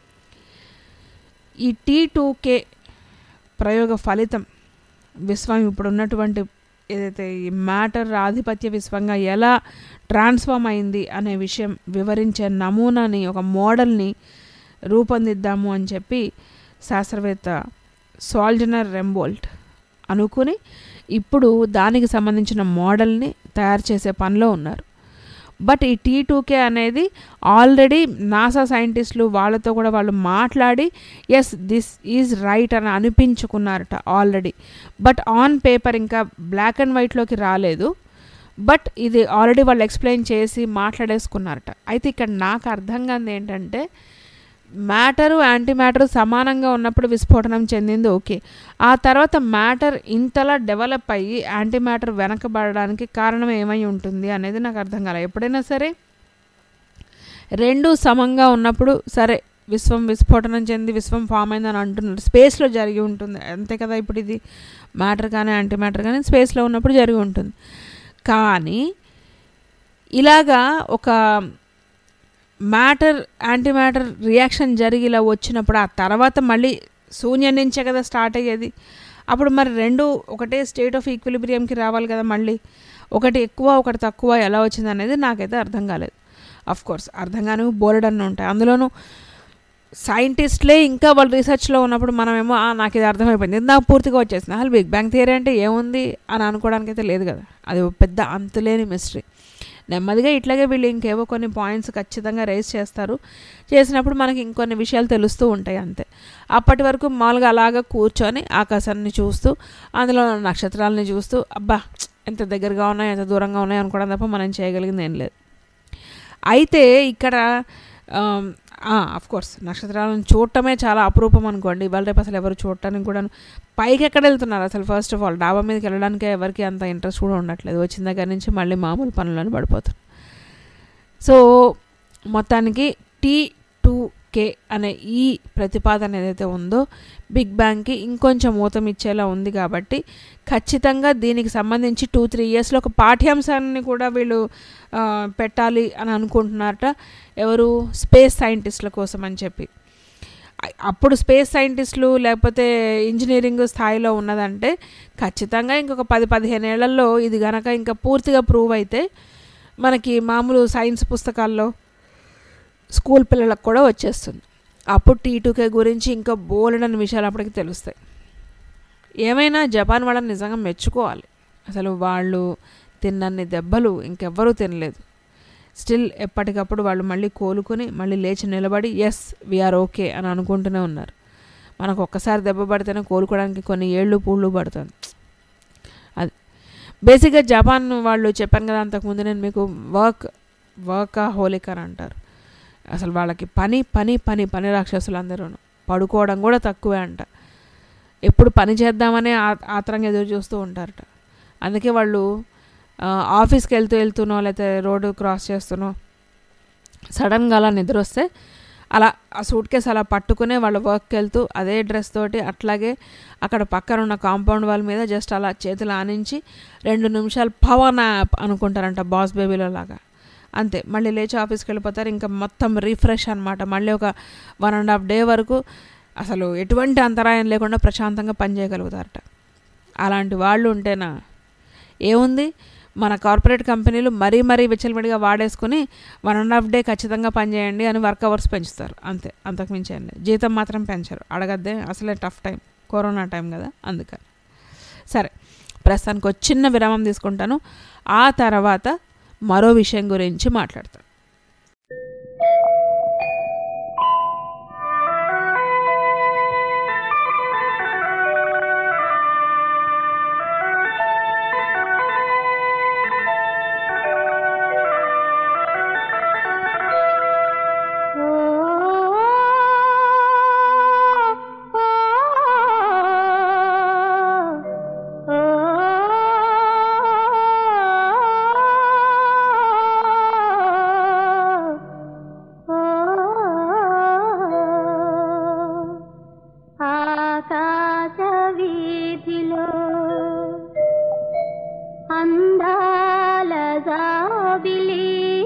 [SPEAKER 3] ఈ టీ టూకే ప్రయోగ ఫలితం విశ్వం ఇప్పుడు ఉన్నటువంటి ఏదైతే ఈ మ్యాటర్ ఆధిపత్య విశ్వంగా ఎలా ట్రాన్స్ఫామ్ అయింది అనే విషయం వివరించే నమూనాని ఒక మోడల్ని రూపొందిద్దాము అని చెప్పి శాస్త్రవేత్త సాల్జనర్ రెంబోల్ట్ అనుకుని ఇప్పుడు దానికి సంబంధించిన మోడల్ని తయారు చేసే పనిలో ఉన్నారు బట్ ఈ టీ టూకే అనేది ఆల్రెడీ నాసా సైంటిస్టులు వాళ్ళతో కూడా వాళ్ళు మాట్లాడి ఎస్ దిస్ ఈజ్ రైట్ అని అనిపించుకున్నారట ఆల్రెడీ బట్ ఆన్ పేపర్ ఇంకా బ్లాక్ అండ్ వైట్లోకి రాలేదు బట్ ఇది ఆల్రెడీ వాళ్ళు ఎక్స్ప్లెయిన్ చేసి మాట్లాడేసుకున్నారట అయితే ఇక్కడ నాకు అర్థం కాదు ఏంటంటే మ్యాటరు యాంటీ మ్యాటర్ సమానంగా ఉన్నప్పుడు విస్ఫోటనం చెందింది ఓకే ఆ తర్వాత మ్యాటర్ ఇంతలా డెవలప్ అయ్యి యాంటీ మ్యాటర్ వెనకబడడానికి కారణం ఏమై ఉంటుంది అనేది నాకు అర్థం కాలేదు ఎప్పుడైనా సరే రెండు సమంగా ఉన్నప్పుడు సరే విశ్వం విస్ఫోటనం చెంది విశ్వం ఫామ్ అయిందని అంటున్నారు స్పేస్లో జరిగి ఉంటుంది అంతే కదా ఇప్పుడు ఇది మ్యాటర్ కానీ యాంటీ మ్యాటర్ కానీ స్పేస్లో ఉన్నప్పుడు జరిగి ఉంటుంది కానీ ఇలాగా ఒక మ్యాటర్ యాంటీ మ్యాటర్ రియాక్షన్ జరిగి ఇలా వచ్చినప్పుడు ఆ తర్వాత మళ్ళీ శూన్యం నుంచే కదా స్టార్ట్ అయ్యేది అప్పుడు మరి రెండు ఒకటే స్టేట్ ఆఫ్ ఈక్విలిబ్రియంకి రావాలి కదా మళ్ళీ ఒకటి ఎక్కువ ఒకటి తక్కువ ఎలా వచ్చింది అనేది నాకైతే అర్థం కాలేదు అఫ్ కోర్స్ అర్థం కాని బోలెడన్ని ఉంటాయి అందులోనూ సైంటిస్ట్లే ఇంకా వాళ్ళు రీసెర్చ్లో ఉన్నప్పుడు మనమేమో "ఆ, నాకు ఇది అర్థమైపోయింది ఇది నాకు పూర్తిగా వచ్చేసింది అసలు బిగ్ బ్యాంగ్ థియరీ అంటే ఏముంది అని అనుకోవడానికి అయితే లేదు కదా అది ఒక పెద్ద అంతులేని మిస్టరీ నెమ్మదిగా ఇట్లాగే వీళ్ళు ఇంకేవో కొన్ని పాయింట్స్ ఖచ్చితంగా రైజ్ చేస్తారు చేసినప్పుడు మనకి ఇంకొన్ని విషయాలు తెలుస్తూ ఉంటాయి అంతే అప్పటి వరకు మామూలుగా అలాగా కూర్చొని ఆకాశాన్ని చూస్తూ అందులో ఉన్న నక్షత్రాలని చూస్తూ అబ్బా ఎంత దగ్గరగా ఉన్నాయి ఎంత దూరంగా ఉన్నాయి అనుకోవడం తప్ప మనం చేయగలిగింది ఏం లేదు అయితే ఇక్కడ అఫ్ కోర్స్ నక్షత్రాలను చూడటమే చాలా అపురూపం అనుకోండి ఇవాళ రేపు అసలు ఎవరు చూడటానికి కూడా పైకి ఎక్కడ వెళ్తున్నారు అసలు ఫస్ట్ ఆఫ్ ఆల్ డాబా మీదకి వెళ్ళడానికి ఎవరికి అంత ఇంట్రెస్ట్ కూడా ఉండట్లేదు వచ్చిన దగ్గర నుంచి మళ్ళీ మామూలు పనులను పడిపోతారు సో మొత్తానికి టీ టూ కే అనే ఈ ప్రతిపాదన ఏదైతే ఉందో బిగ్ బ్యాంగ్కి ఇంకొంచెం ఊతం ఇచ్చేలా ఉంది కాబట్టి ఖచ్చితంగా దీనికి సంబంధించి టూ త్రీ ఇయర్స్లో ఒక పాఠ్యాంశాన్ని కూడా వీళ్ళు ఆ, పెట్టాలి అని అనుకుంటున్నారట ఎవరు స్పేస్ సైంటిస్టుల కోసం అని చెప్పి అ- అప్పుడు స్పేస్ సైంటిస్టులు లేకపోతే ఇంజనీరింగ్ స్థాయిలో ఉన్నదంటే ఖచ్చితంగా ఇంకొక పది పదిహేను ఏళ్లలో ఇది గనక ఇంకా పూర్తిగా ప్రూవ్ అయితే మనకి మామూలు సైన్స్ పుస్తకాల్లో స్కూల్ పిల్లలకు కూడా వచ్చేస్తుంది అప్పుడు టీ టూకే గురించి ఇంకా బోలెడని విషయాలు అప్పటికి తెలుస్తాయి ఏమైనా జపాన్ వాళ్ళని నిజంగా మెచ్చుకోవాలి అసలు వాళ్ళు తిన్నన్ని దెబ్బలు ఇంకెవ్వరూ తినలేదు స్టిల్ ఎప్పటికప్పుడు వాళ్ళు మళ్ళీ కోలుకొని మళ్ళీ లేచి నిలబడి ఎస్ వీఆర్ ఓకే అని అనుకుంటూనే ఉన్నారు మనకు ఒక్కసారి దెబ్బ పడితేనే కోలుకోవడానికి కొన్ని ఏళ్ళు పూళ్ళు పడుతుంది అది బేసిక్గా జపాన్ వాళ్ళు చెప్పాను కదా అంతకుముందు నేను మీకు వర్క్ వర్క్ హోలిక్ అని అంటారు అసలు వాళ్ళకి పని పని పని పని రాక్షసులు అందరూ పడుకోవడం కూడా తక్కువే అంట ఎప్పుడు పని చేద్దామనే ఆ- ఆత్రంగా ఎదురు చూస్తూ ఉంటారట అందుకే వాళ్ళు ఆ, ఆఫీస్కి వెళ్తూ వెళ్తూనో లేకపోతే రోడ్డు క్రాస్ చేస్తూనో సడన్గా అలా నిద్ర వస్తే అలా ఆ సూట్ కేసు అలా పట్టుకునే వాళ్ళ వర్క్కి వెళ్తూ అదే డ్రెస్ తోటి అట్లాగే అక్కడ పక్కన ఉన్న కాంపౌండ్ వాల్ మీద జస్ట్ అలా చేతులు ఆనించి రెండు నిమిషాలు పవర్ నాప్ అనుకుంటారంట బాస్ బేబీలో లాగా అంతే మళ్ళీ లేచి ఆఫీస్కి వెళ్ళిపోతారు ఇంకా మొత్తం రీఫ్రెష్ అనమాట మళ్ళీ ఒక వన్ అండ్ హాఫ్ డే వరకు అసలు ఎటువంటి అంతరాయం లేకుండా ప్రశాంతంగా పనిచేయగలుగుతారట అలాంటి వాళ్ళు ఉంటేనా ఏముంది మన కార్పొరేట్ కంపెనీలు మరీ మరీ విచ్చలవిడిగా వాడేసుకుని వన్ అండ్ హాఫ్ డే ఖచ్చితంగా పనిచేయండి అని వర్క్ అవర్స్ పెంచుతారు అంతే అంతకు మించి ఏం లేదు జీతం మాత్రం పెంచరు అడగద్దే అసలే టఫ్ టైం కరోనా టైం కదా అందుకని సరే ప్రస్తుతానికి ఒక చిన్న విరామం తీసుకుంటాను ఆ తర్వాత మరో విషయం గురించి మాట్లాడతాను
[SPEAKER 5] ఆకాశ వీధిలో అందాల జాబిలి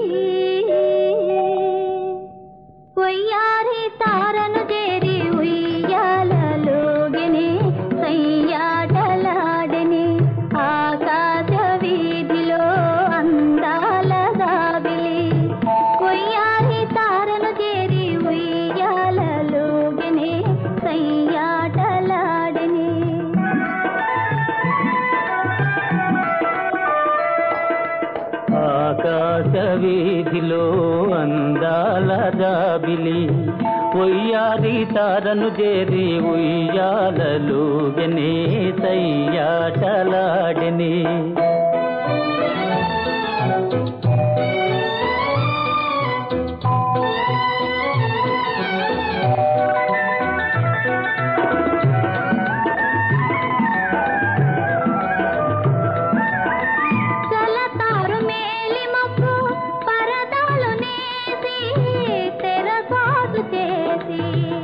[SPEAKER 5] కొయ్యారి తారను చేరి ఉయ్యాలలోగిని సయ్యాటలాడని ఆకాశ వీధిలో అందాల జాబిలి కొయ్యారి తారను చేరి ఉయ్యాలలోగిని సయ్యాటలాడని
[SPEAKER 4] ఆకాశ వీధిలో అందాల జాబిలి పొయ్యారి తారను చేరి ఉయ్యాలలు గనే సయ్యాటలాడని
[SPEAKER 5] చలతారు మేలి మబ్బు పరదాలు నేసి తెరసాటు చేసి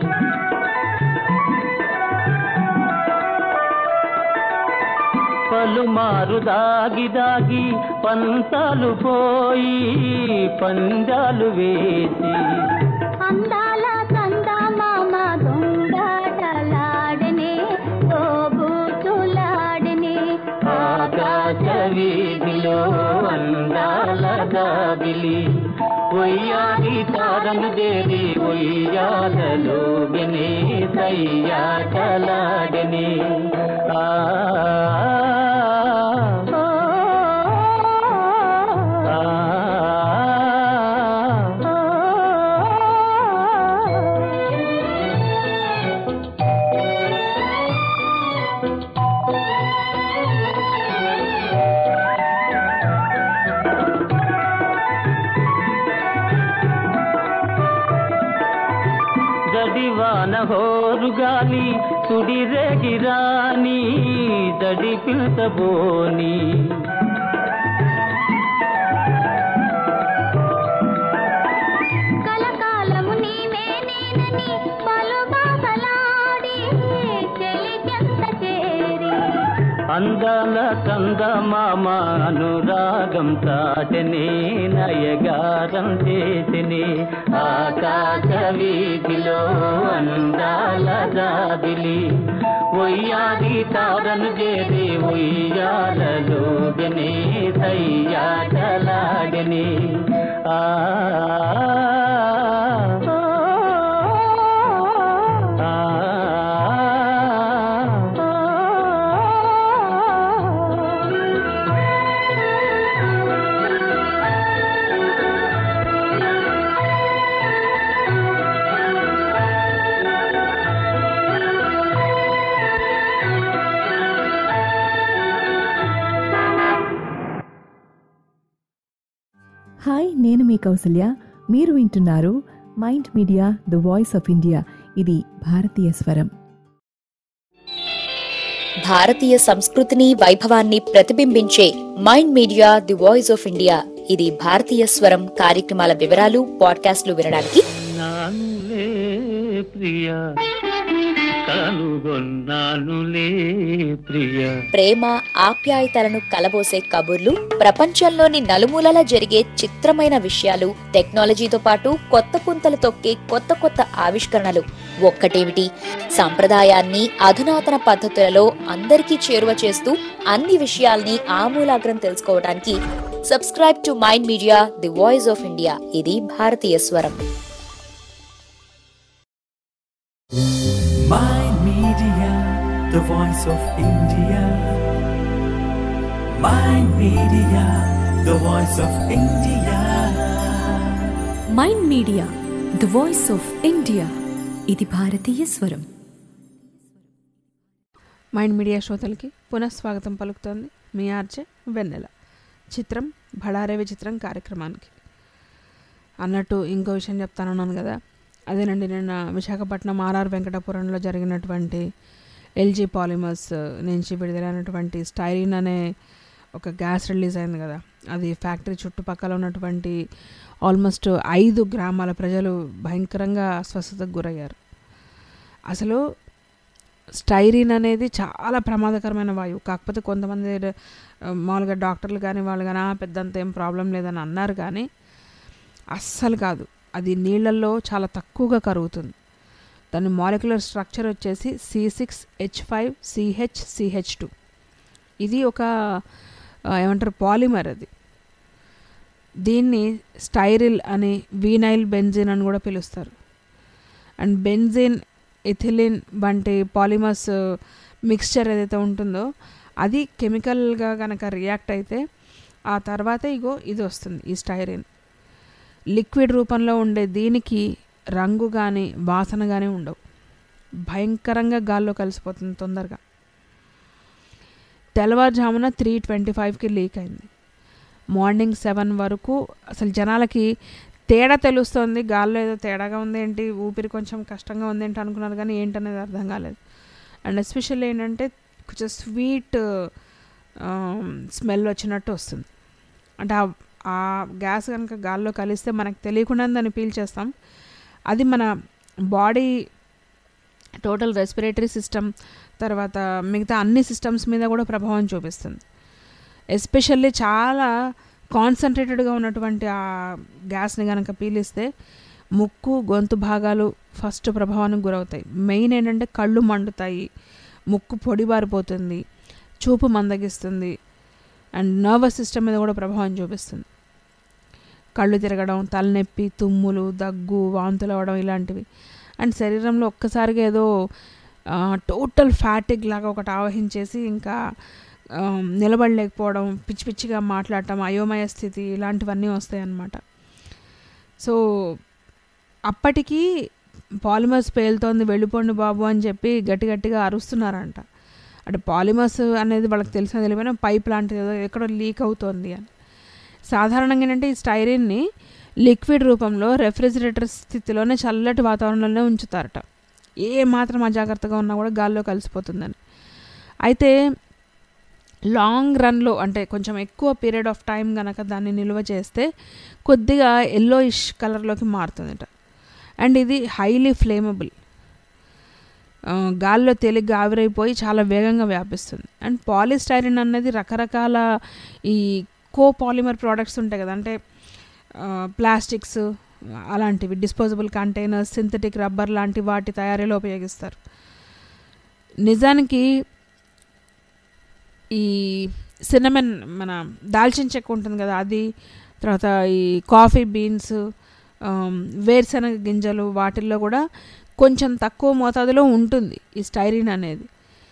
[SPEAKER 4] పలుమారు దాగి దాగి పంతాలు పోయి పందాలు వేసి
[SPEAKER 5] అందాల చందమామ దొంగటలాడనే తోబూచులాడనే
[SPEAKER 4] ఆకాశ వీధిలో అందాల గాబిలి ఒయ్యాలి తారను దేవి ఒయ్యాలలో గనే సయ్యాటలాడని ఆ
[SPEAKER 5] ఓ,
[SPEAKER 4] ఆ,
[SPEAKER 5] ఓ,
[SPEAKER 4] జడివాన హోరుగాలి సుడిరేగిరాని దడి పిలుతబోని
[SPEAKER 5] కలకాలము నీవే నేనని పలు బాసలాడి చెలికెంత చేరి
[SPEAKER 4] అందాల కందమామ అనురాగం తాటనే నయగారం చేసిని ఆకాశ వీధిలో అందాల జాబిలి ఒయ్యాది తారను చేరి ఉయ్యాలలో గనే సయ్యాటలాడని ఆగని ఆ
[SPEAKER 8] హాయ్ నేను మీ కౌసల్య మీరు వింటున్నారు mind media the voice of India ఇది భారతీయ స్వరం
[SPEAKER 7] భారతీయ సంస్కృతిని వైభవాన్ని ప్రతిబింబించే mind media the voice of India ఇది భారతీయ స్వరం కార్యక్రమాల వివరాలు పాడ్కాస్ట్లు వినడానికి
[SPEAKER 4] నానులే ప్రియ కనుగొన్నానులే ప్రియ
[SPEAKER 7] ప్రేమ ఆప్యాయతలను కలబోసే కబుర్లు ప్రపంచంలోని నలుమూలలా జరిగే చిత్రమైన విషయాలు టెక్నాలజీతో పాటు కొత్త పుంతలు తొక్కే కొత్త కొత్త ఆవిష్కరణలు ఒక్కటేమిటి సంప్రదాయాన్ని అధునాతన పద్ధతులలో అందరికీ చేరువ చేస్తూ అన్ని విషయాల్ని ఆమూలాగ్రం తెలుసుకోవడానికి subscribe to mind media the voice of India ఇది భారతీయ స్వరం
[SPEAKER 1] Mind Media, the voice of India. Mind Media, the voice of India.
[SPEAKER 2] Mind media the voice of India ఇది భారతీయ స్వరం
[SPEAKER 3] మైండ్ మీడియా శ్రోతలకి పునఃస్వాగతం పలుకుతోంది మీ ఆర్జే వెన్నెల చిత్రం భడారే విచిత్రం కార్యక్రమానికి అన్నట్టు ఇంకో విషయం చెప్తానన్నాను కదా అదేనండి నిన్న విశాఖపట్నం ఆర్ఆర్ వెంకటపురంలో జరిగినటువంటి ఎల్జీ పాలిమర్స్ నుంచి విడుదలైనటువంటి స్టైరిన్ అనే ఒక గ్యాస్ రిలీజ్ అయింది కదా అది ఫ్యాక్టరీ చుట్టుపక్కల ఉన్నటువంటి ఆల్మోస్ట్ ఐదు గ్రామాల ప్రజలు భయంకరంగా అస్వస్థతకు గురయ్యారు అసలు స్టైరిన్ అనేది చాలా ప్రమాదకరమైన వాయువు కాకపోతే కొంతమంది ఆ, మామూలుగా డాక్టర్లు కానీ వాళ్ళు కానీ "ఆ, పెద్దంత ఏం ప్రాబ్లం లేదని అన్నారు కానీ అస్సలు కాదు అది నీళ్ళల్లో చాలా తక్కువగా కరుగుతుంది దాని మాలిక్యులర్ స్ట్రక్చర్ వచ్చేసి C six H five C H C H two ఇది ఒక ఆ, ఏమంటారు పాలిమర్ అది దీన్ని స్టైరిల్ అని వీనైల్ బెంజిన్ అని కూడా పిలుస్తారు అండ్ బెంజిన్ ఎథిలిన్ వంటి పాలిమర్స్ మిక్స్చర్ ఏదైతే ఉంటుందో అది కెమికల్గా కనుక రియాక్ట్ అయితే ఆ తర్వాత ఇగో ఇది వస్తుంది ఈ స్టైరిన్ లిక్విడ్ రూపంలో ఉండే దీనికి రంగు కానీ వాసన కానీ ఉండవు భయంకరంగా గాల్లో కలిసిపోతుంది తొందరగా తెల్లవారుజామున త్రీ ట్వంటీ ఫైవ్కి లీక్ అయింది మార్నింగ్ సెవెన్ వరకు అసలు జనాలకి తేడా తెలుస్తుంది గాల్లో ఏదో తేడాగా ఉంది ఏంటి ఊపిరి కొంచెం కష్టంగా ఉంది ఏంటి అనుకున్నారు కానీ ఏంటనేది అర్థం కాలేదు అండ్ ఎస్పెషల్లీ ఏంటంటే కొంచెం స్వీట్ స్మెల్ వచ్చినట్టు వస్తుంది అంటే ఆ- ఆ గ్యాస్ కనుక గాల్లో కలిస్తే మనకు తెలియకుండా దాన్ని పీల్చేస్తాం అది మన బాడీ టోటల్ రెస్పిరేటరీ సిస్టమ్ తర్వాత మిగతా అన్ని సిస్టమ్స్ మీద కూడా ప్రభావం చూపిస్తుంది ఎస్పెషల్లీ చాలా కాన్సన్ట్రేటెడ్గా ఉన్నటువంటి ఆ గ్యాస్ని కనుక పీలిస్తే ముక్కు గొంతు భాగాలు ఫస్ట్ ప్రభావానికి గురవుతాయి మెయిన్ ఏంటంటే కళ్ళు మండుతాయి ముక్కు పొడిబారిపోతుంది చూపు మందగిస్తుంది అండ్ నర్వస్ సిస్టమ్ మీద కూడా ప్రభావం చూపిస్తుంది కళ్ళు తిరగడం తలనొప్పి తుమ్ములు దగ్గు వాంతులు అవ్వడం ఇలాంటివి అండ్ శరీరంలో ఒక్కసారిగా ఏదో టోటల్ ఫ్యాటిక్ లాగా ఒకటి ఆవహించేసి ఇంకా ఆ, నిలబడలేకపోవడం పిచ్చి పిచ్చిగా మాట్లాడటం అయోమయ స్థితి ఇలాంటివన్నీ వస్తాయి అన్నమాట సో అప్పటికి పాలిమర్స్ పేలుతోంది వెళ్ళిపోండి బాబు అని చెప్పి గట్టి గట్టిగా అరుస్తున్నారంట అంటే పాలిమర్స్ అనేది వాళ్ళకి తెలిసిన తెలియకపోయినా పైప్ లాంటిది ఏదో ఎక్కడో లీక్ అవుతోంది అని సాధారణంగా ఏంటంటే ఈ స్టైరిన్ని లిక్విడ్ రూపంలో రెఫ్రిజిరేటర్ స్థితిలోనే చల్లటి వాతావరణంలోనే ఉంచుతారట ఏ మాత్రం అజాగ్రత్తగా ఉన్నా కూడా గాల్లో కలిసిపోతుందని అయితే లాంగ్ రన్లో అంటే కొంచెం ఎక్కువ పీరియడ్ ఆఫ్ టైం కనుక దాన్ని నిల్వ చేస్తే కొద్దిగా ఎల్లోయిష్ కలర్లోకి మారుతుందట అండ్ ఇది హైలీ ఫ్లేమబుల్ గాల్లో తేలిగ్గా ఆవిరైపోయి చాలా వేగంగా వ్యాపిస్తుంది అండ్ పాలిస్టైరిన్ అనేది రకరకాల ఈ కో పాలిమర్ ప్రోడక్ట్స్ ఉంటాయి కదా అంటే ప్లాస్టిక్స్ అలాంటివి డిస్పోజబుల్ కంటైనర్స్ సింథటిక్ రబ్బర్ లాంటి వాటి తయారీలో ఉపయోగిస్తారు నిజానికి ఈ సినమెన్ మన దాల్చిన చెక్క ఉంటుంది కదా అది తర్వాత ఈ కాఫీ బీన్స్ వేరుశనగ గింజలు వాటిల్లో కూడా కొంచెం తక్కువ మోతాదులో ఉంటుంది ఈ స్టైరిన్ అనేది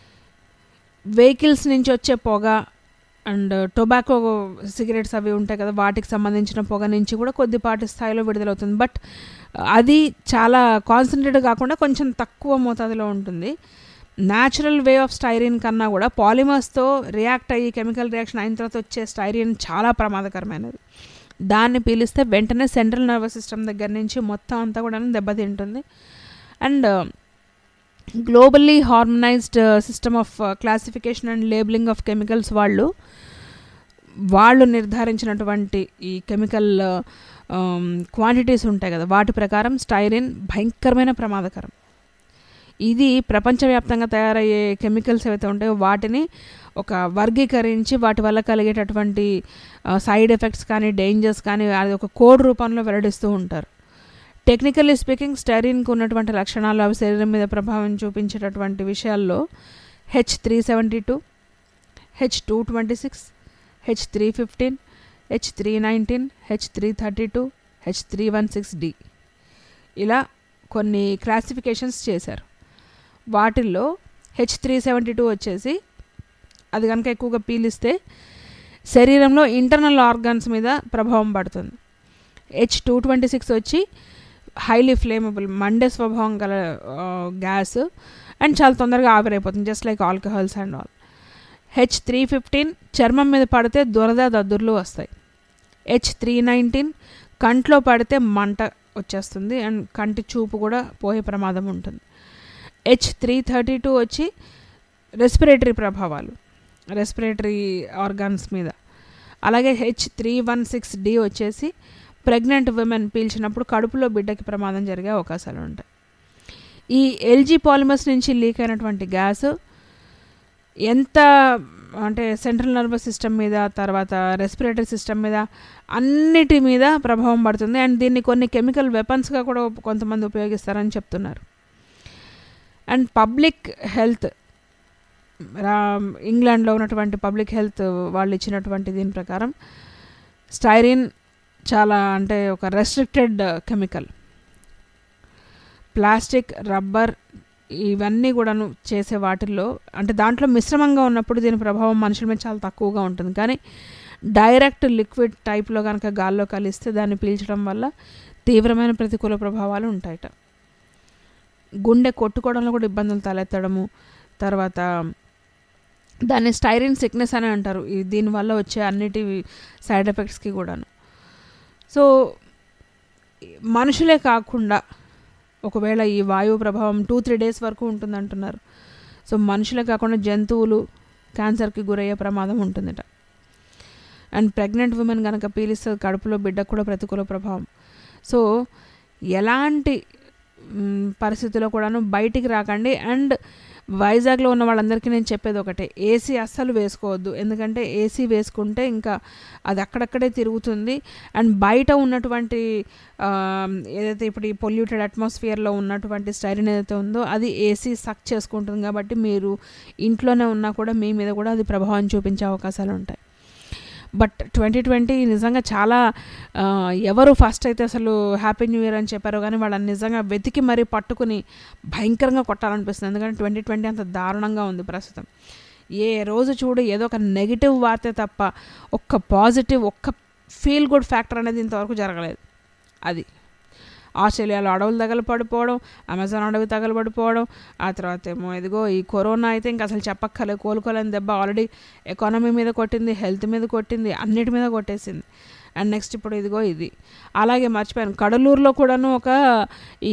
[SPEAKER 3] వెహికల్స్ నుంచి వచ్చే పొగ అండ్ టొబాకో సిగరెట్స్ అవి ఉంటాయి కదా వాటికి సంబంధించిన పొగ నుంచి కూడా కొద్దిపాటి స్థాయిలో విడుదలవుతుంది బట్ అది చాలా కాన్సన్ట్రేట్ కాకుండా కొంచెం తక్కువ మోతాదులో ఉంటుంది న్యాచురల్ వే ఆఫ్ స్టైరిన్ కన్నా కూడా పాలిమర్స్తో రియాక్ట్ అయ్యి కెమికల్ రియాక్షన్ అయిన తర్వాత వచ్చే స్టైరిన్ చాలా ప్రమాదకరమైనది దాన్ని పీలిస్తే వెంటనే సెంట్రల్ నర్వస్ సిస్టమ్ దగ్గర నుంచి మొత్తం అంతా కూడా దెబ్బతింటుంది and globally harmonised system of classification and labelling of chemicals వాళ్ళు వాళ్ళు నిర్ధారించినటువంటి ఈ కెమికల్ క్వాంటిటీస్ ఉంటాయి కదా వాటి ప్రకారం స్టైరిన్ భయంకరమైన ప్రమాదకరం ఇది ప్రపంచవ్యాప్తంగా తయారయ్యే కెమికల్స్ ఏవైతే ఉంటాయో వాటిని ఒక వర్గీకరించి వాటి వల్ల కలిగేటటువంటి సైడ్ ఎఫెక్ట్స్ కానీ డేంజర్స్ కానీ అది ఒక కోడ్ రూపంలో వెల్లడిస్తూ ఉంటారు టెక్నికల్లీ స్పీకింగ్ స్టెరిన్కి ఉన్నటువంటి లక్షణాలు అవి శరీరం మీద ప్రభావం చూపించేటటువంటి విషయాల్లో H three seventy two H two twenty six H three fifteen H three nineteen H three thirty two H three one six D ఇలా కొన్ని క్లాసిఫికేషన్స్ చేశారు వాటిల్లో హెచ్ త్రీ సెవెంటీ టూ వచ్చేసి అది కనుక ఎక్కువగా పీలిస్తే శరీరంలో ఇంటర్నల్ ఆర్గాన్స్ మీద ప్రభావం పడుతుంది హెచ్ టూ ట్వంటీ సిక్స్ వచ్చి హైలీ ఫ్లేమబుల్ మండే స్వభావం గల గ్యాస్ అండ్ చాలా తొందరగా ఆవిరైపోతుంది just like alcohols and all H three fifteen చర్మం మీద పడితే దురద దద్దుర్లు వస్తాయి హెచ్ త్రీ నైన్టీన్ కంట్లో పడితే మంట వచ్చేస్తుంది అండ్ కంటి చూపు కూడా పోయే ప్రమాదం ఉంటుంది హెచ్ త్రీ థర్టీ టూ వచ్చి రెస్పిరేటరీ ప్రభావాలు రెస్పిరేటరీ ఆర్గాన్స్ మీద అలాగే H three one six D వచ్చేసి ప్రెగ్నెంట్ ఉమెన్ పీల్చినప్పుడు కడుపులో బిడ్డకి ప్రమాదం జరిగే అవకాశాలు ఉంటాయి ఈ ఎల్జీ పాలిమర్స్ నుంచి లీక్ అయినటువంటి గ్యాస్ ఎంత అంటే సెంట్రల్ నర్వస్ సిస్టమ్ మీద తర్వాత రెస్పిరేటరీ సిస్టమ్ మీద అన్నిటి మీద ప్రభావం పడుతుంది అండ్ దీన్ని కొన్ని కెమికల్ వెపన్స్గా కూడా కొంతమంది ఉపయోగిస్తారని చెప్తున్నారు అండ్ పబ్లిక్ హెల్త్ ఇంగ్లాండ్లో ఉన్నటువంటి పబ్లిక్ హెల్త్ వాళ్ళు ఇచ్చినటువంటి దీని ప్రకారం స్టైరిన్ చాలా అంటే ఒక రెస్ట్రిక్టెడ్ కెమికల్ ప్లాస్టిక్ రబ్బర్ ఇవన్నీ కూడాను చేసే వాటిల్లో అంటే దాంట్లో మిశ్రమంగా ఉన్నప్పుడు దీని ప్రభావం మనుషుల మీద చాలా తక్కువగా ఉంటుంది కానీ డైరెక్ట్ లిక్విడ్ టైప్లో కనుక గాల్లో కలిస్తే దాన్ని పీల్చడం వల్ల తీవ్రమైన ప్రతికూల ప్రభావాలు ఉంటాయట గుండె కొట్టుకోవడంలో కూడా ఇబ్బందులు తలెత్తడము తర్వాత దాన్ని స్టైరిన్ సిక్నెస్ అని అంటారు ఈ దీనివల్ల వచ్చే అన్నిటి సైడ్ ఎఫెక్ట్స్కి కూడాను సో మనుషులే కాకుండా ఒకవేళ ఈ వాయువు ప్రభావం టూ త్రీ డేస్ వరకు ఉంటుందంటున్నారు సో మనుషులే కాకుండా జంతువులు క్యాన్సర్కి గురయ్యే ప్రమాదం ఉంటుందట అండ్ ప్రెగ్నెంట్ ఉమెన్ కనుక పీలిస్తే కడుపులో బిడ్డకు కూడా ప్రతికూల ప్రభావం సో ఎలాంటి పరిస్థితుల్లో కూడాను బయటికి రాకండి అండ్ వైజాగ్లో ఉన్న వాళ్ళందరికీ నేను చెప్పేది ఒకటే ఏసీ అస్సలు వేసుకోవద్దు ఎందుకంటే ఏసీ వేసుకుంటే ఇంకా అది అక్కడక్కడే తిరుగుతుంది అండ్ బయట ఉన్నటువంటి ఏదైతే ఇప్పుడు ఈ పొల్యూటెడ్ అట్మాస్ఫియర్లో ఉన్నటువంటి స్టైరిన్ ఏదైతే ఉందో అది ఏసీ సక్ చేసుకుంటుంది కాబట్టి మీరు ఇంట్లోనే ఉన్నా కూడా మీ మీద కూడా అది ప్రభావం చూపించే అవకాశాలు ఉంటాయి బట్ ట్వంటీ ట్వంటీ నిజంగా చాలా ఎవరు ఫస్ట్ అయితే అసలు హ్యాపీ న్యూ ఇయర్ అని చెప్పారో కానీ వాళ్ళని నిజంగా వెతికి మరీ పట్టుకుని భయంకరంగా కొట్టాలనిపిస్తుంది ఎందుకంటే ట్వంటీ ట్వంటీ అంత దారుణంగా ఉంది ప్రస్తుతం ఏ రోజు చూడు ఏదో ఒక నెగిటివ్ వార్తే తప్ప ఒక్క పాజిటివ్ ఒక్క ఫీల్ గుడ్ ఫ్యాక్టర్ అనేది ఇంతవరకు జరగలేదు అది ఆస్ట్రేలియాలో అడవులు తగలపడిపోవడం అమెజాన్ అడవి తగలబడిపోవడం ఆ తర్వాత ఏమో ఇదిగో ఈ కరోనా అయితే ఇంకా అసలు చెప్పక్కర్లేదు కోలుకోలేని దెబ్బ ఆల్రెడీ ఎకానమీ మీద కొట్టింది హెల్త్ మీద కొట్టింది అన్నిటి మీద కొట్టేసింది అండ్ నెక్స్ట్ ఇప్పుడు ఇదిగో ఇది అలాగే మర్చిపోయాను కడలూరులో కూడాను ఒక ఈ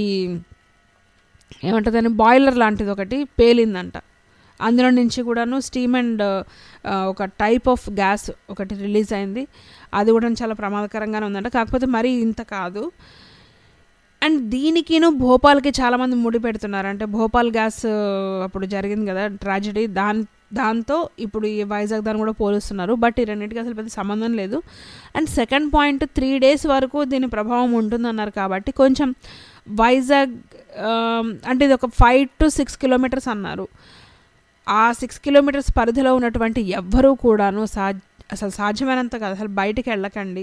[SPEAKER 3] ఏమంటుందని బాయిలర్ లాంటిది ఒకటి పేలిందంట అందులో నుంచి కూడాను స్టీమ్ అండ్ ఒక టైప్ ఆఫ్ గ్యాస్ ఒకటి రిలీజ్ అయింది అది కూడా చాలా ప్రమాదకరంగానే ఉందంట కాకపోతే మరీ ఇంత కాదు అండ్ దీనికిను భోపాల్కి చాలామంది ముడి పెడుతున్నారు అంటే భోపాల్ గ్యాస్ అప్పుడు జరిగింది కదా ట్రాజడీ దాని దాంతో ఇప్పుడు ఈ వైజాగ్ దాన్ని కూడా పోలుస్తున్నారు బట్ ఈ రెండింటికి అసలు పెద్ద సంబంధం లేదు and second point three days వరకు దీని ప్రభావం ఉంటుందన్నారు కాబట్టి కొంచెం వైజాగ్ అంటే ఇది ఒక ఫైవ్ టు సిక్స్ కిలోమీటర్స్ అన్నారు ఆ సిక్స్ కిలోమీటర్స్ పరిధిలో ఉన్నటువంటి ఎవ్వరూ కూడాను సా అసలు సాధ్యమైనంత కాదు అసలు బయటికి వెళ్ళకండి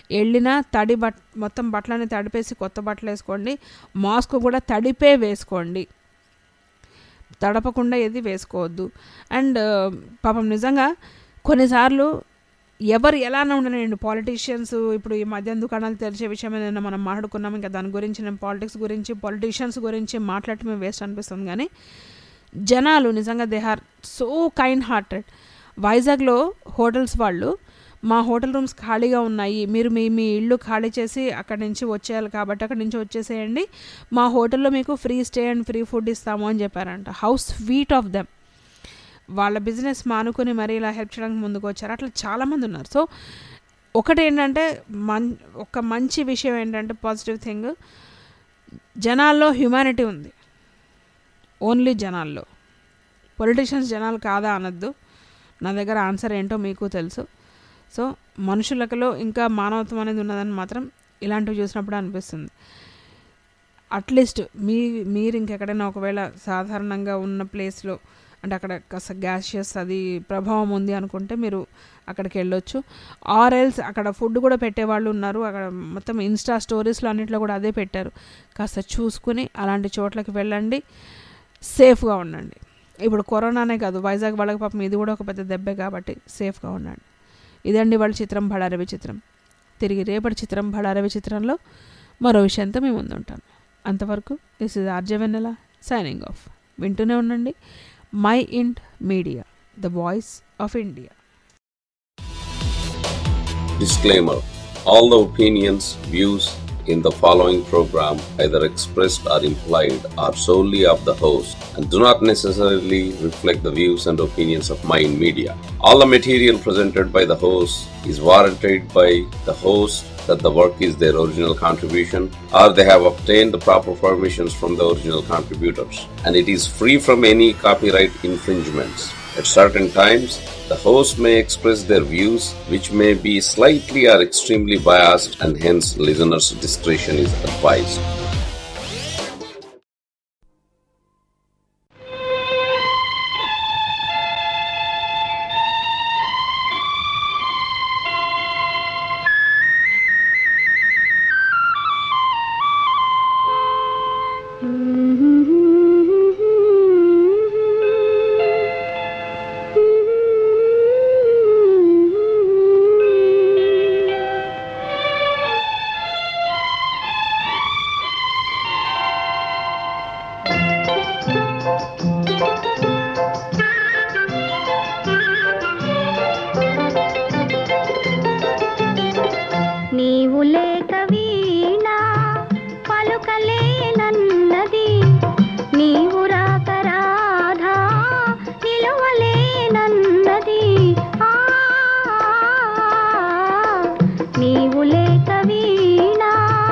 [SPEAKER 3] వెళ్ళినా తడి బట్ మొత్తం బట్టలని తడిపేసి కొత్త బట్టలు వేసుకోండి మాస్క్ కూడా తడిపే వేసుకోండి తడపకుండా ఏది వేసుకోవద్దు అండ్ పాపం నిజంగా కొన్నిసార్లు ఎవరు ఎలానే ఉండలేండి పాలిటీషియన్స్ ఇప్పుడు ఈ మద్యం దుకాణాలు తెరిచే విషయం ఏదైనా మనం మాట్లాడుకున్నాం ఇంకా దాని గురించి నేను పాలిటిక్స్ గురించి పాలిటీషియన్స్ గురించి మాట్లాడటమే వేస్ట్ అనిపిస్తుంది కానీ జనాలు నిజంగా they are so kind hearted వైజాగ్లో హోటల్స్ వాళ్ళు మా హోటల్ రూమ్స్ ఖాళీగా ఉన్నాయి మీరు మీ మీ ఇల్లు ఖాళీ చేసి అక్కడి నుంచి వచ్చేయాలి కాబట్టి అక్కడి నుంచి వచ్చేసేయండి మా హోటల్లో మీకు free stay and free food ఇస్తాము అని చెప్పారంట హౌ స్వీట్ ఆఫ్ దెమ్ వాళ్ళ బిజినెస్ మానుకొని మరీ ఇలా హెల్ప్ చేయడానికి ముందుకు వచ్చారు అట్లా చాలామంది ఉన్నారు సో ఒకటి ఏంటంటే మన్ ఒక మంచి విషయం ఏంటంటే పాజిటివ్ థింగ్ జనాల్లో హ్యుమానిటీ ఉంది ఓన్లీ జనాల్లో పొలిటీషియన్స్ జనాలు కాదా అనొద్దు నా దగ్గర ఆన్సర్ ఏంటో మీకు తెలుసు సో మనుషులకలో ఇంకా మానవత్వం అనేది ఉన్నదని మాత్రం ఇలాంటివి చూసినప్పుడు అనిపిస్తుంది అట్లీస్ట్ మీ మీరు ఇంకెక్కడైనా ఒకవేళ సాధారణంగా ఉన్న ప్లేస్లో అంటే అక్కడ కాస్త గ్యాషియస్ అది ప్రభావం ఉంది అనుకుంటే మీరు అక్కడికి వెళ్ళొచ్చు ఆర్ ఎల్స్ అక్కడ ఫుడ్ కూడా పెట్టేవాళ్ళు ఉన్నారు అక్కడ మొత్తం ఇన్స్టా స్టోరీస్లో అన్నింటిలో కూడా అదే పెట్టారు కాస్త చూసుకుని అలాంటి చోట్లకి వెళ్ళండి సేఫ్గా ఉండండి ఇప్పుడు కరోనానే కాదు వైజాగ్ వాళ్ళకి పాపం ఇది కూడా ఒక పెద్ద దెబ్బే కాబట్టి సేఫ్గా ఉండండి ఇదండి వాళ్ళ చిత్రం బడారవి చిత్రం తిరిగి రేపటి చిత్రం బడారవి చిత్రంలో మరో విషయంతో మేము ముందుంటాను అంతవరకు this is RJ Vennela signing off వింటూనే ఉండండి మై ఇంట్ media the voice of India
[SPEAKER 9] Disclaimer All the opinions, views in the following program, either expressed or implied, are solely of the host and do not necessarily reflect the views and opinions of Mind Media. All the material presented by the host is warranted by the host that the work is their original contribution or they have obtained the proper permissions from the original contributors and it is free from any copyright infringements. At certain times, the host may express their views which may be slightly or extremely biased and hence listeners' discretion is advised.
[SPEAKER 5] నీవు లేక వీణా పలుకలేనన్నది నీవు రాక రాధా నిలువలేనన్నది ఆ నీవు లేక వీణా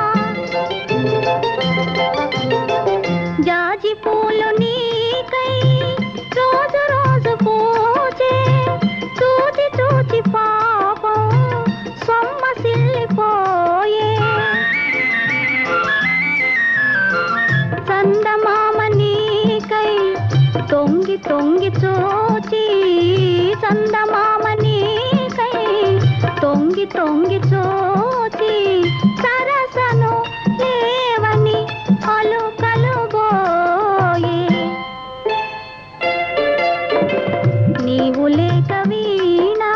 [SPEAKER 5] జాజి పూలు నీకై రోజు రోజు పూజే చూచి చూచి పాపం సొమ్మసిల్లిపోయే చందమామ నీకై తొంగి తొంగి చూచి చందమామ నీకై తొంగి తొంగి చూచి సరసను లేవని అలుకలు బోయే నీవు లేక వీణా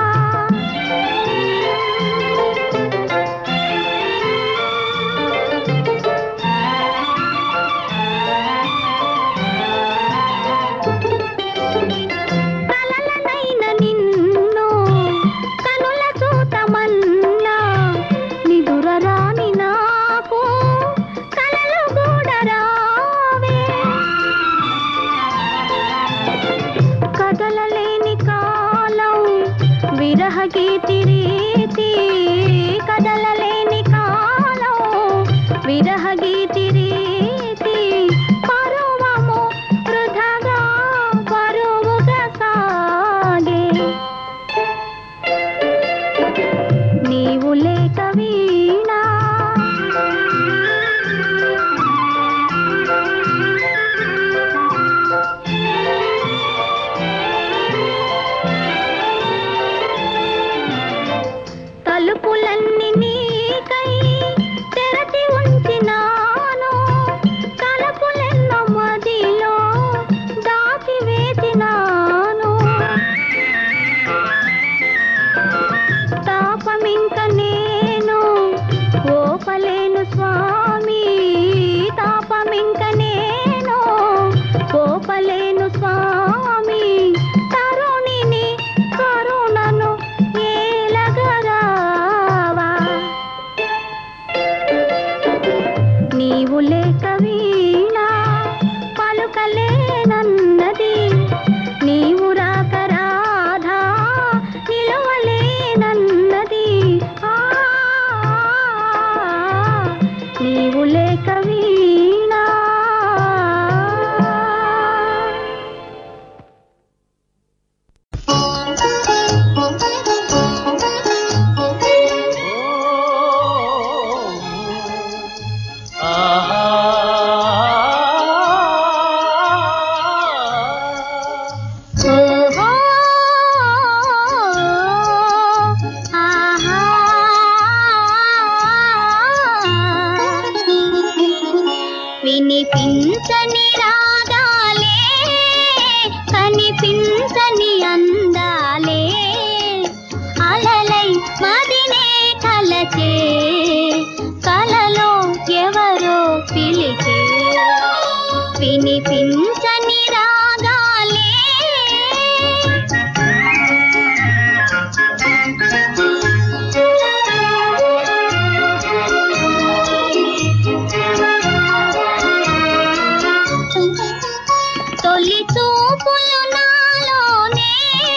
[SPEAKER 5] కలలనైన నిన్ను కనుల చూతమన్నా నిదురరాని నాకు కలలు కూడా రావే కదలలేని కాలం విరహ గీతి రీతి కదలలేని కాలం విరహ గీతి రీతి పరువము వృధగా పరువుగా సాగే నీవు లేక వీణా తలుపులన్నీ నీ నీవు లేక వీణా పలుకలేనన్నది నీవు రాక రాధా నిలవలేనన్నది ఆ, నీవు లేక వీణా ఓహో ఆహా వినిపించని రాగాలే కనిపించని అందాలే అలలై మదినే కలచే కలలో ఎవరో పిలిచే వినిపించని రాగాలే తొలి చూపులు నాలోనే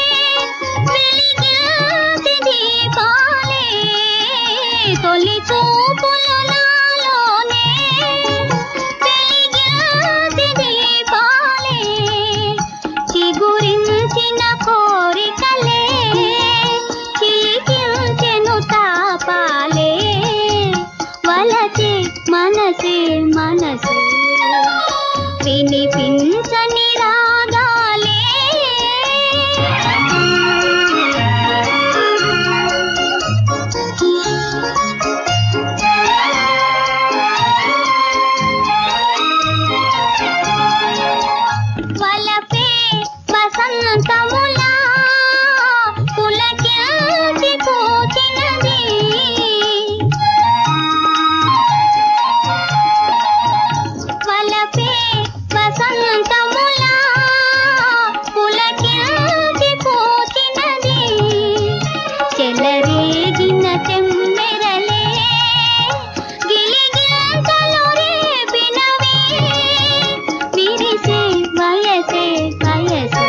[SPEAKER 5] వెలిగింది దీపాలే తొలి చూపులు నాలోనే వెలిగింది దీపాలే చిగురించిన కోరికలే చిలికించెను తాపాలే వలచే మనసే మనసే వినిపించని రాగాలే వలపే వసంతములా పులకించి పూచినది వలపే వసంతములా పులకించి పూచినది చెలరేగిన తెమ్మెరలే గిలిగింతలు రేపినవి విరిసే వయసే వయసే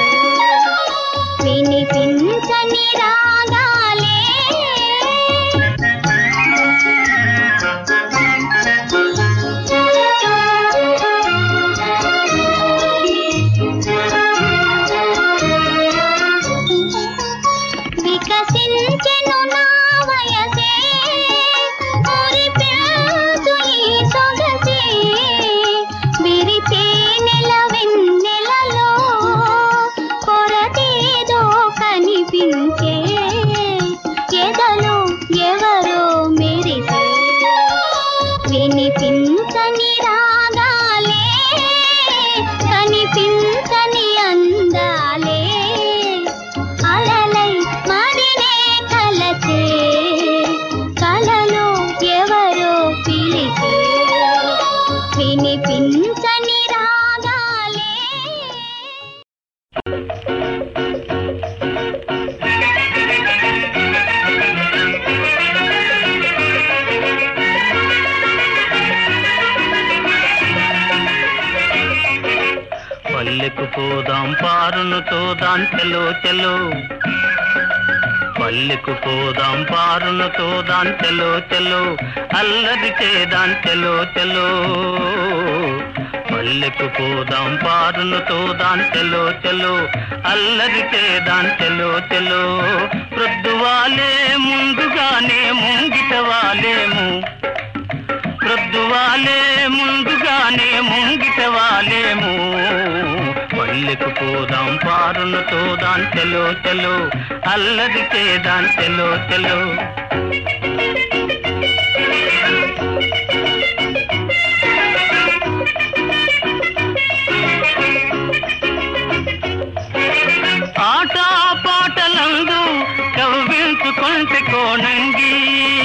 [SPEAKER 5] వినిపించని రాగాలే వికసించెను నా వయసే మురిపెంచు ఈ సొగసే విరిచే నెల వెన్నెలలో కొరతేదో కనిపించే ఎదలో ఎవరో మెరిసే వినిపించని రాగాలే కనిపించని అందాలే అలలై మదినే కలచే కలలో ఎవరో పిలిచే వినిపించని రాగాలే
[SPEAKER 4] పల్లెకు పోదాం పారును తోదాం చెలో చెలో పల్లెకు పోదాం పారును తోదాం చెలో చెలో అల్లరి చేదాం చెలో చెలో పల్లెకు పోదాం పారును తోదాం చెలో చెలో అల్లరి చేదాం చెలో చెలో ప్రొద్దువాలే ముందుగానే ముంగిట వాలేము ప్రొద్దువాలే ముందుగానే ముంగిట వాలేము పల్లెకు పోదాం పారును తోదాం చెలో చెలో అల్లరి చేదాం చెలో చెలో ఆట పాటలందు కవ్వించుకుంటే కోణంగి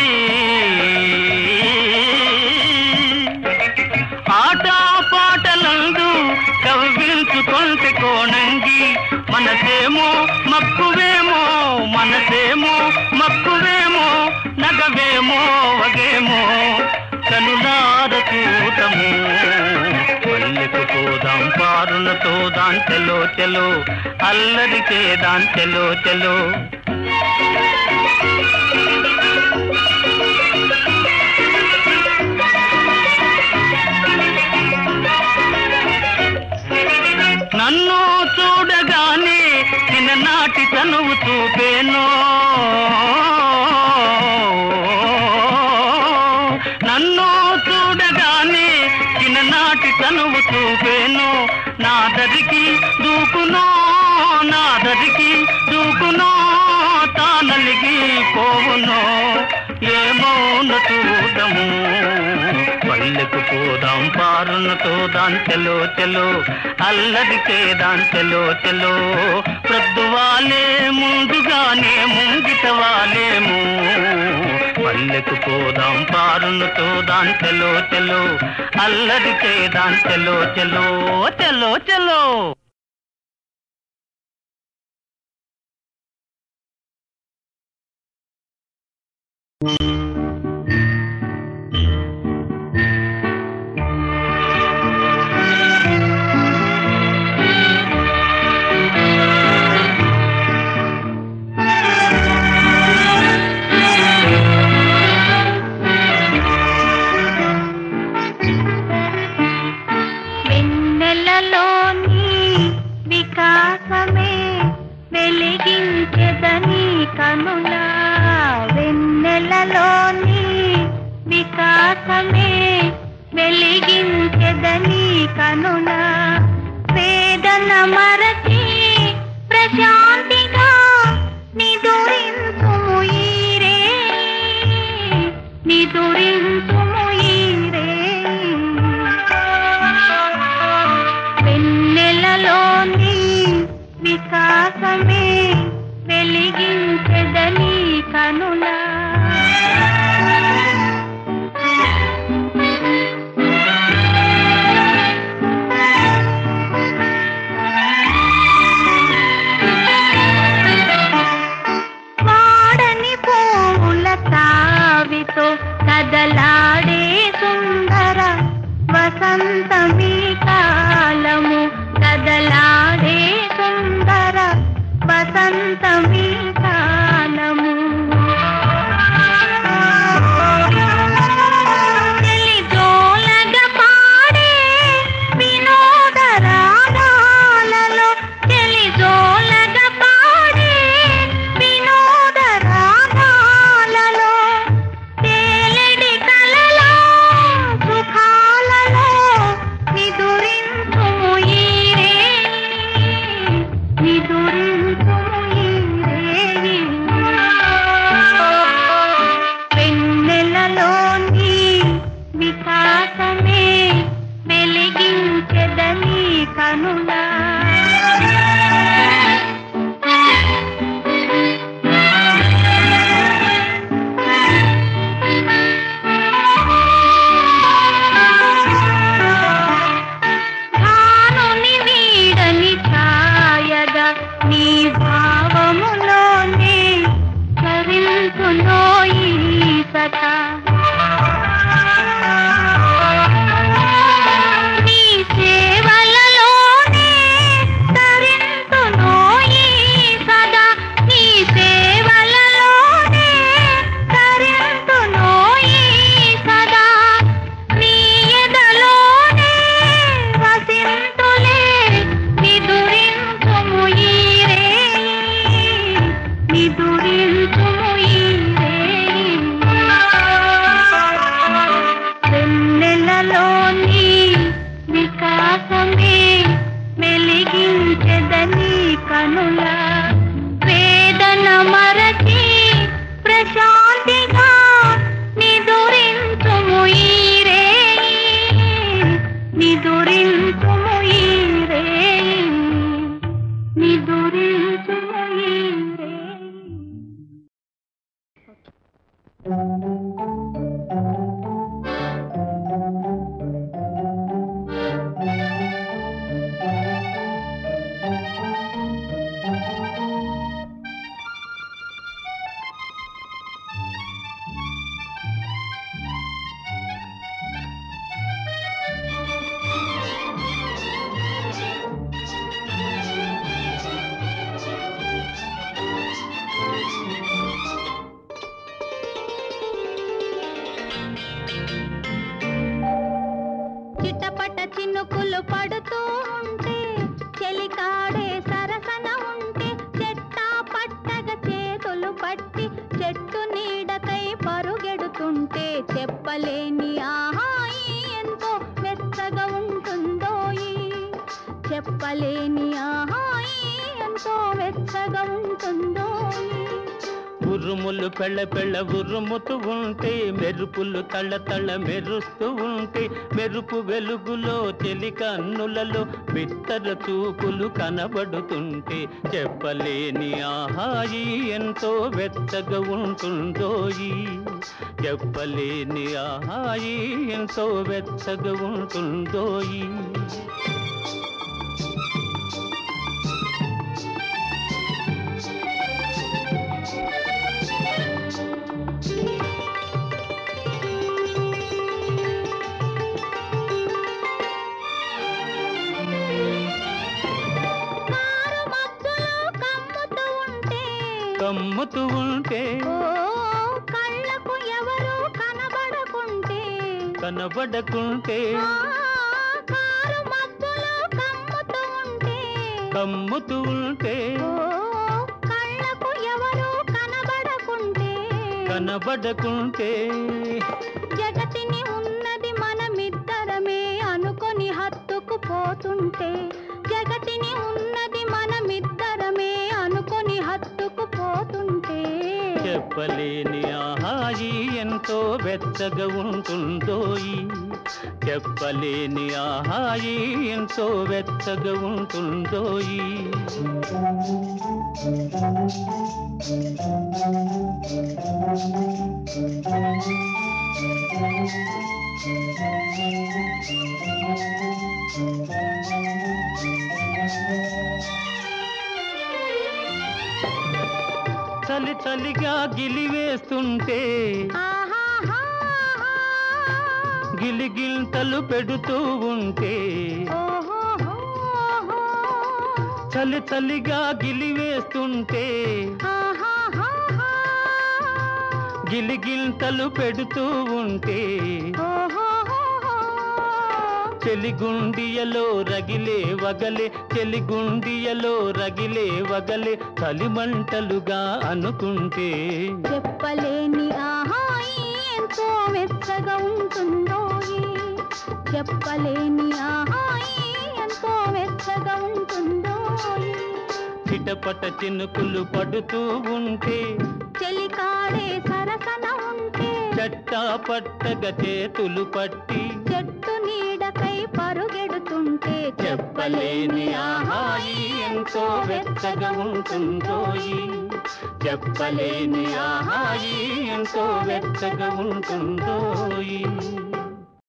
[SPEAKER 4] ఆట పాటలందు కవ్వించుకుంటే కోణంగి మనసేమో మక్కువేమో మనసేమో మక్కువేమో చూడము పల్లెకు పోదాం పారున తోదాం చెలో చెలో అల్లరికేదాం చెలో చెలో నన్ను చూడగానే చిన్ననాటి చనువు చూపేను నన్ను చూడగానే చిన్ననాటి చనువు చూపేను నా దరికి దూకునో నా దరికి దూకునో తానలిగి పోవునో ఏమౌన చూడము పల్లెకు పోదాం పారున తోదాం చెలో చెలో అల్లరికేదాం చెలో చెలో ప్రొద్దువాలే ముందుగానే ముంగిట వాలేము పల్లెకు పోదాం పారున తోదాం చెలో చెలో అల్లరికేదాం చెలో చెలో చెలో చెలో
[SPEAKER 5] వెన్నెలలోని వికాసమే వెలిగించెదని కనుల వెన్నెలలోని వికాసమే వెలిగించెదని కనుల వేదన మరచి ప్రశాంతిగా నిదురించుము ఈరే నిదురించుము ఈరే వెన్నెలలోని వికాసమే వెలిగించెదని కనులా వాడని పూల తావితో కదలాడే సుందర వసంతమీ కాలము కదలాడే సుందర వసంతమీ కాలము చెలిజోలగ పాడే వినోద రాగాలలో చెలిజోలగ పాడే వినోద రాగాలలో తేలెడి కలలో సుఖాలలో నిదురించుము ఈరే నిదురించుము ఈరే వెన్నెలలోని వికాసమే వెలిగించెదని కనులా భానుని వీడని ఛాయగా నీ భావములోనే కరించునోయి సత నీ సేవలలోనే తరించునోయి సదా నీ సేవలలోనే తరించునోయి సదా నీ ఎదలోనే వసింతులే నిదురించుము ఈరే నిదురించుము ఈరే వెన్నెలలోని వికాసమే వెలిగించెదని కనుల వేదన మరచి ప్రశాంతిగా నిదురించుము ఈరే నిదురించుము ఈరే నిదురించుము ఈరే చిటపట చినుకులు పడుతూ ఉంటే చెలికాడే సరసన ఉంటే చెట్టా పట్టగ చేతులు పట్టి చెట్టు నీడకై పరుగెడుతుంటే చెప్పలేని ఆహాయి ఎంతో వెచ్చగా ఉంటుందోయి చెప్పలేని ఆహాయి ఎంతో వెచ్చగా ఉంటుందోయి
[SPEAKER 4] ఉరుములు పెళ్ళ పెళ్ళ ఉరుముతూ ఉంటే మెరుపులు తళ్ళ తళ్ళ మెరుస్తూ ఉంటే మెరుపు వెలుగులో చెలి కన్నులలో బిత్తర చూపులు కనబడుతుంటే చెప్పలేని ఆహాయి ఎంతో వెచ్చగా ఉంటుందోయి చెప్పలేని ఆహాయి ఎంతో వెచ్చగా ఉంటుందోయి
[SPEAKER 5] కారు మబ్బులు కమ్ముతూ ఉంటే
[SPEAKER 4] కమ్ముతూ ఉంటే
[SPEAKER 5] ఓ కళ్ళకు ఎవరు కనబడకుంటే
[SPEAKER 4] కనబడకుంటే
[SPEAKER 5] ఆ, కారు మబ్బులు కమ్ముతూ ఉంటే
[SPEAKER 4] కమ్ముతూ ఉంటే
[SPEAKER 5] ఓ కళ్ళకు ఎవరు కనబడకుంటే
[SPEAKER 4] కనబడకుంటే
[SPEAKER 5] జగతిని ఉన్నది మనమిద్దరమే అనుకొని హత్తుకు పోతుంటే జగతిని ఉన్నది మనమిద్దరమే అనుకొని హత్తుకు పోతుంటే
[SPEAKER 4] చెప్పలేని ఆహాయి ఎంతో వెచ్చగా ఉంటుందోయి చెప్పలేని ఆహాయి ఎంతో వెచ్చగా ఉంటుందోయి చలి చలిగా గిలివేస్తుంటే
[SPEAKER 5] ఆహాహాహా.
[SPEAKER 4] గిలిగిల్తలు పెడుతూ ఉంటే
[SPEAKER 5] ఓహోహోహో.
[SPEAKER 4] చలి చలిగా గిలివేస్తుంటే
[SPEAKER 5] ఆహాహాహా.
[SPEAKER 4] గిలిగిల్తలు పెడుతూ ఉంటే
[SPEAKER 5] ఓహోహోహో.
[SPEAKER 4] చెలిగుండియలో రగిలే వగలే చెలిగుండియలో రగిలే వగలే చలిమంటలుగా అనుకుంటే
[SPEAKER 5] చెప్పలేని ఆహాయి ఎంతో వెచ్చగా ఉంటుందో చెప్పలేని ఆహాయి ఎంతో వెచ్చగా ఉంటుందో
[SPEAKER 4] చిటపట చినుకులు పడుతూ ఉంటే
[SPEAKER 5] చెలికాడే సరసన ఉంటే
[SPEAKER 4] చట్టా పట్టగా చేతులు పట్టి
[SPEAKER 5] చెట్టు నీడకై పరుగెడుతుంటే
[SPEAKER 4] చెప్పలేని ఆహాయి ఎంతో వెచ్చగా ఉంటుందోయి చెప్పలేని ఆహాయి ఎంతో వెచ్చగా ఉంటుందోయి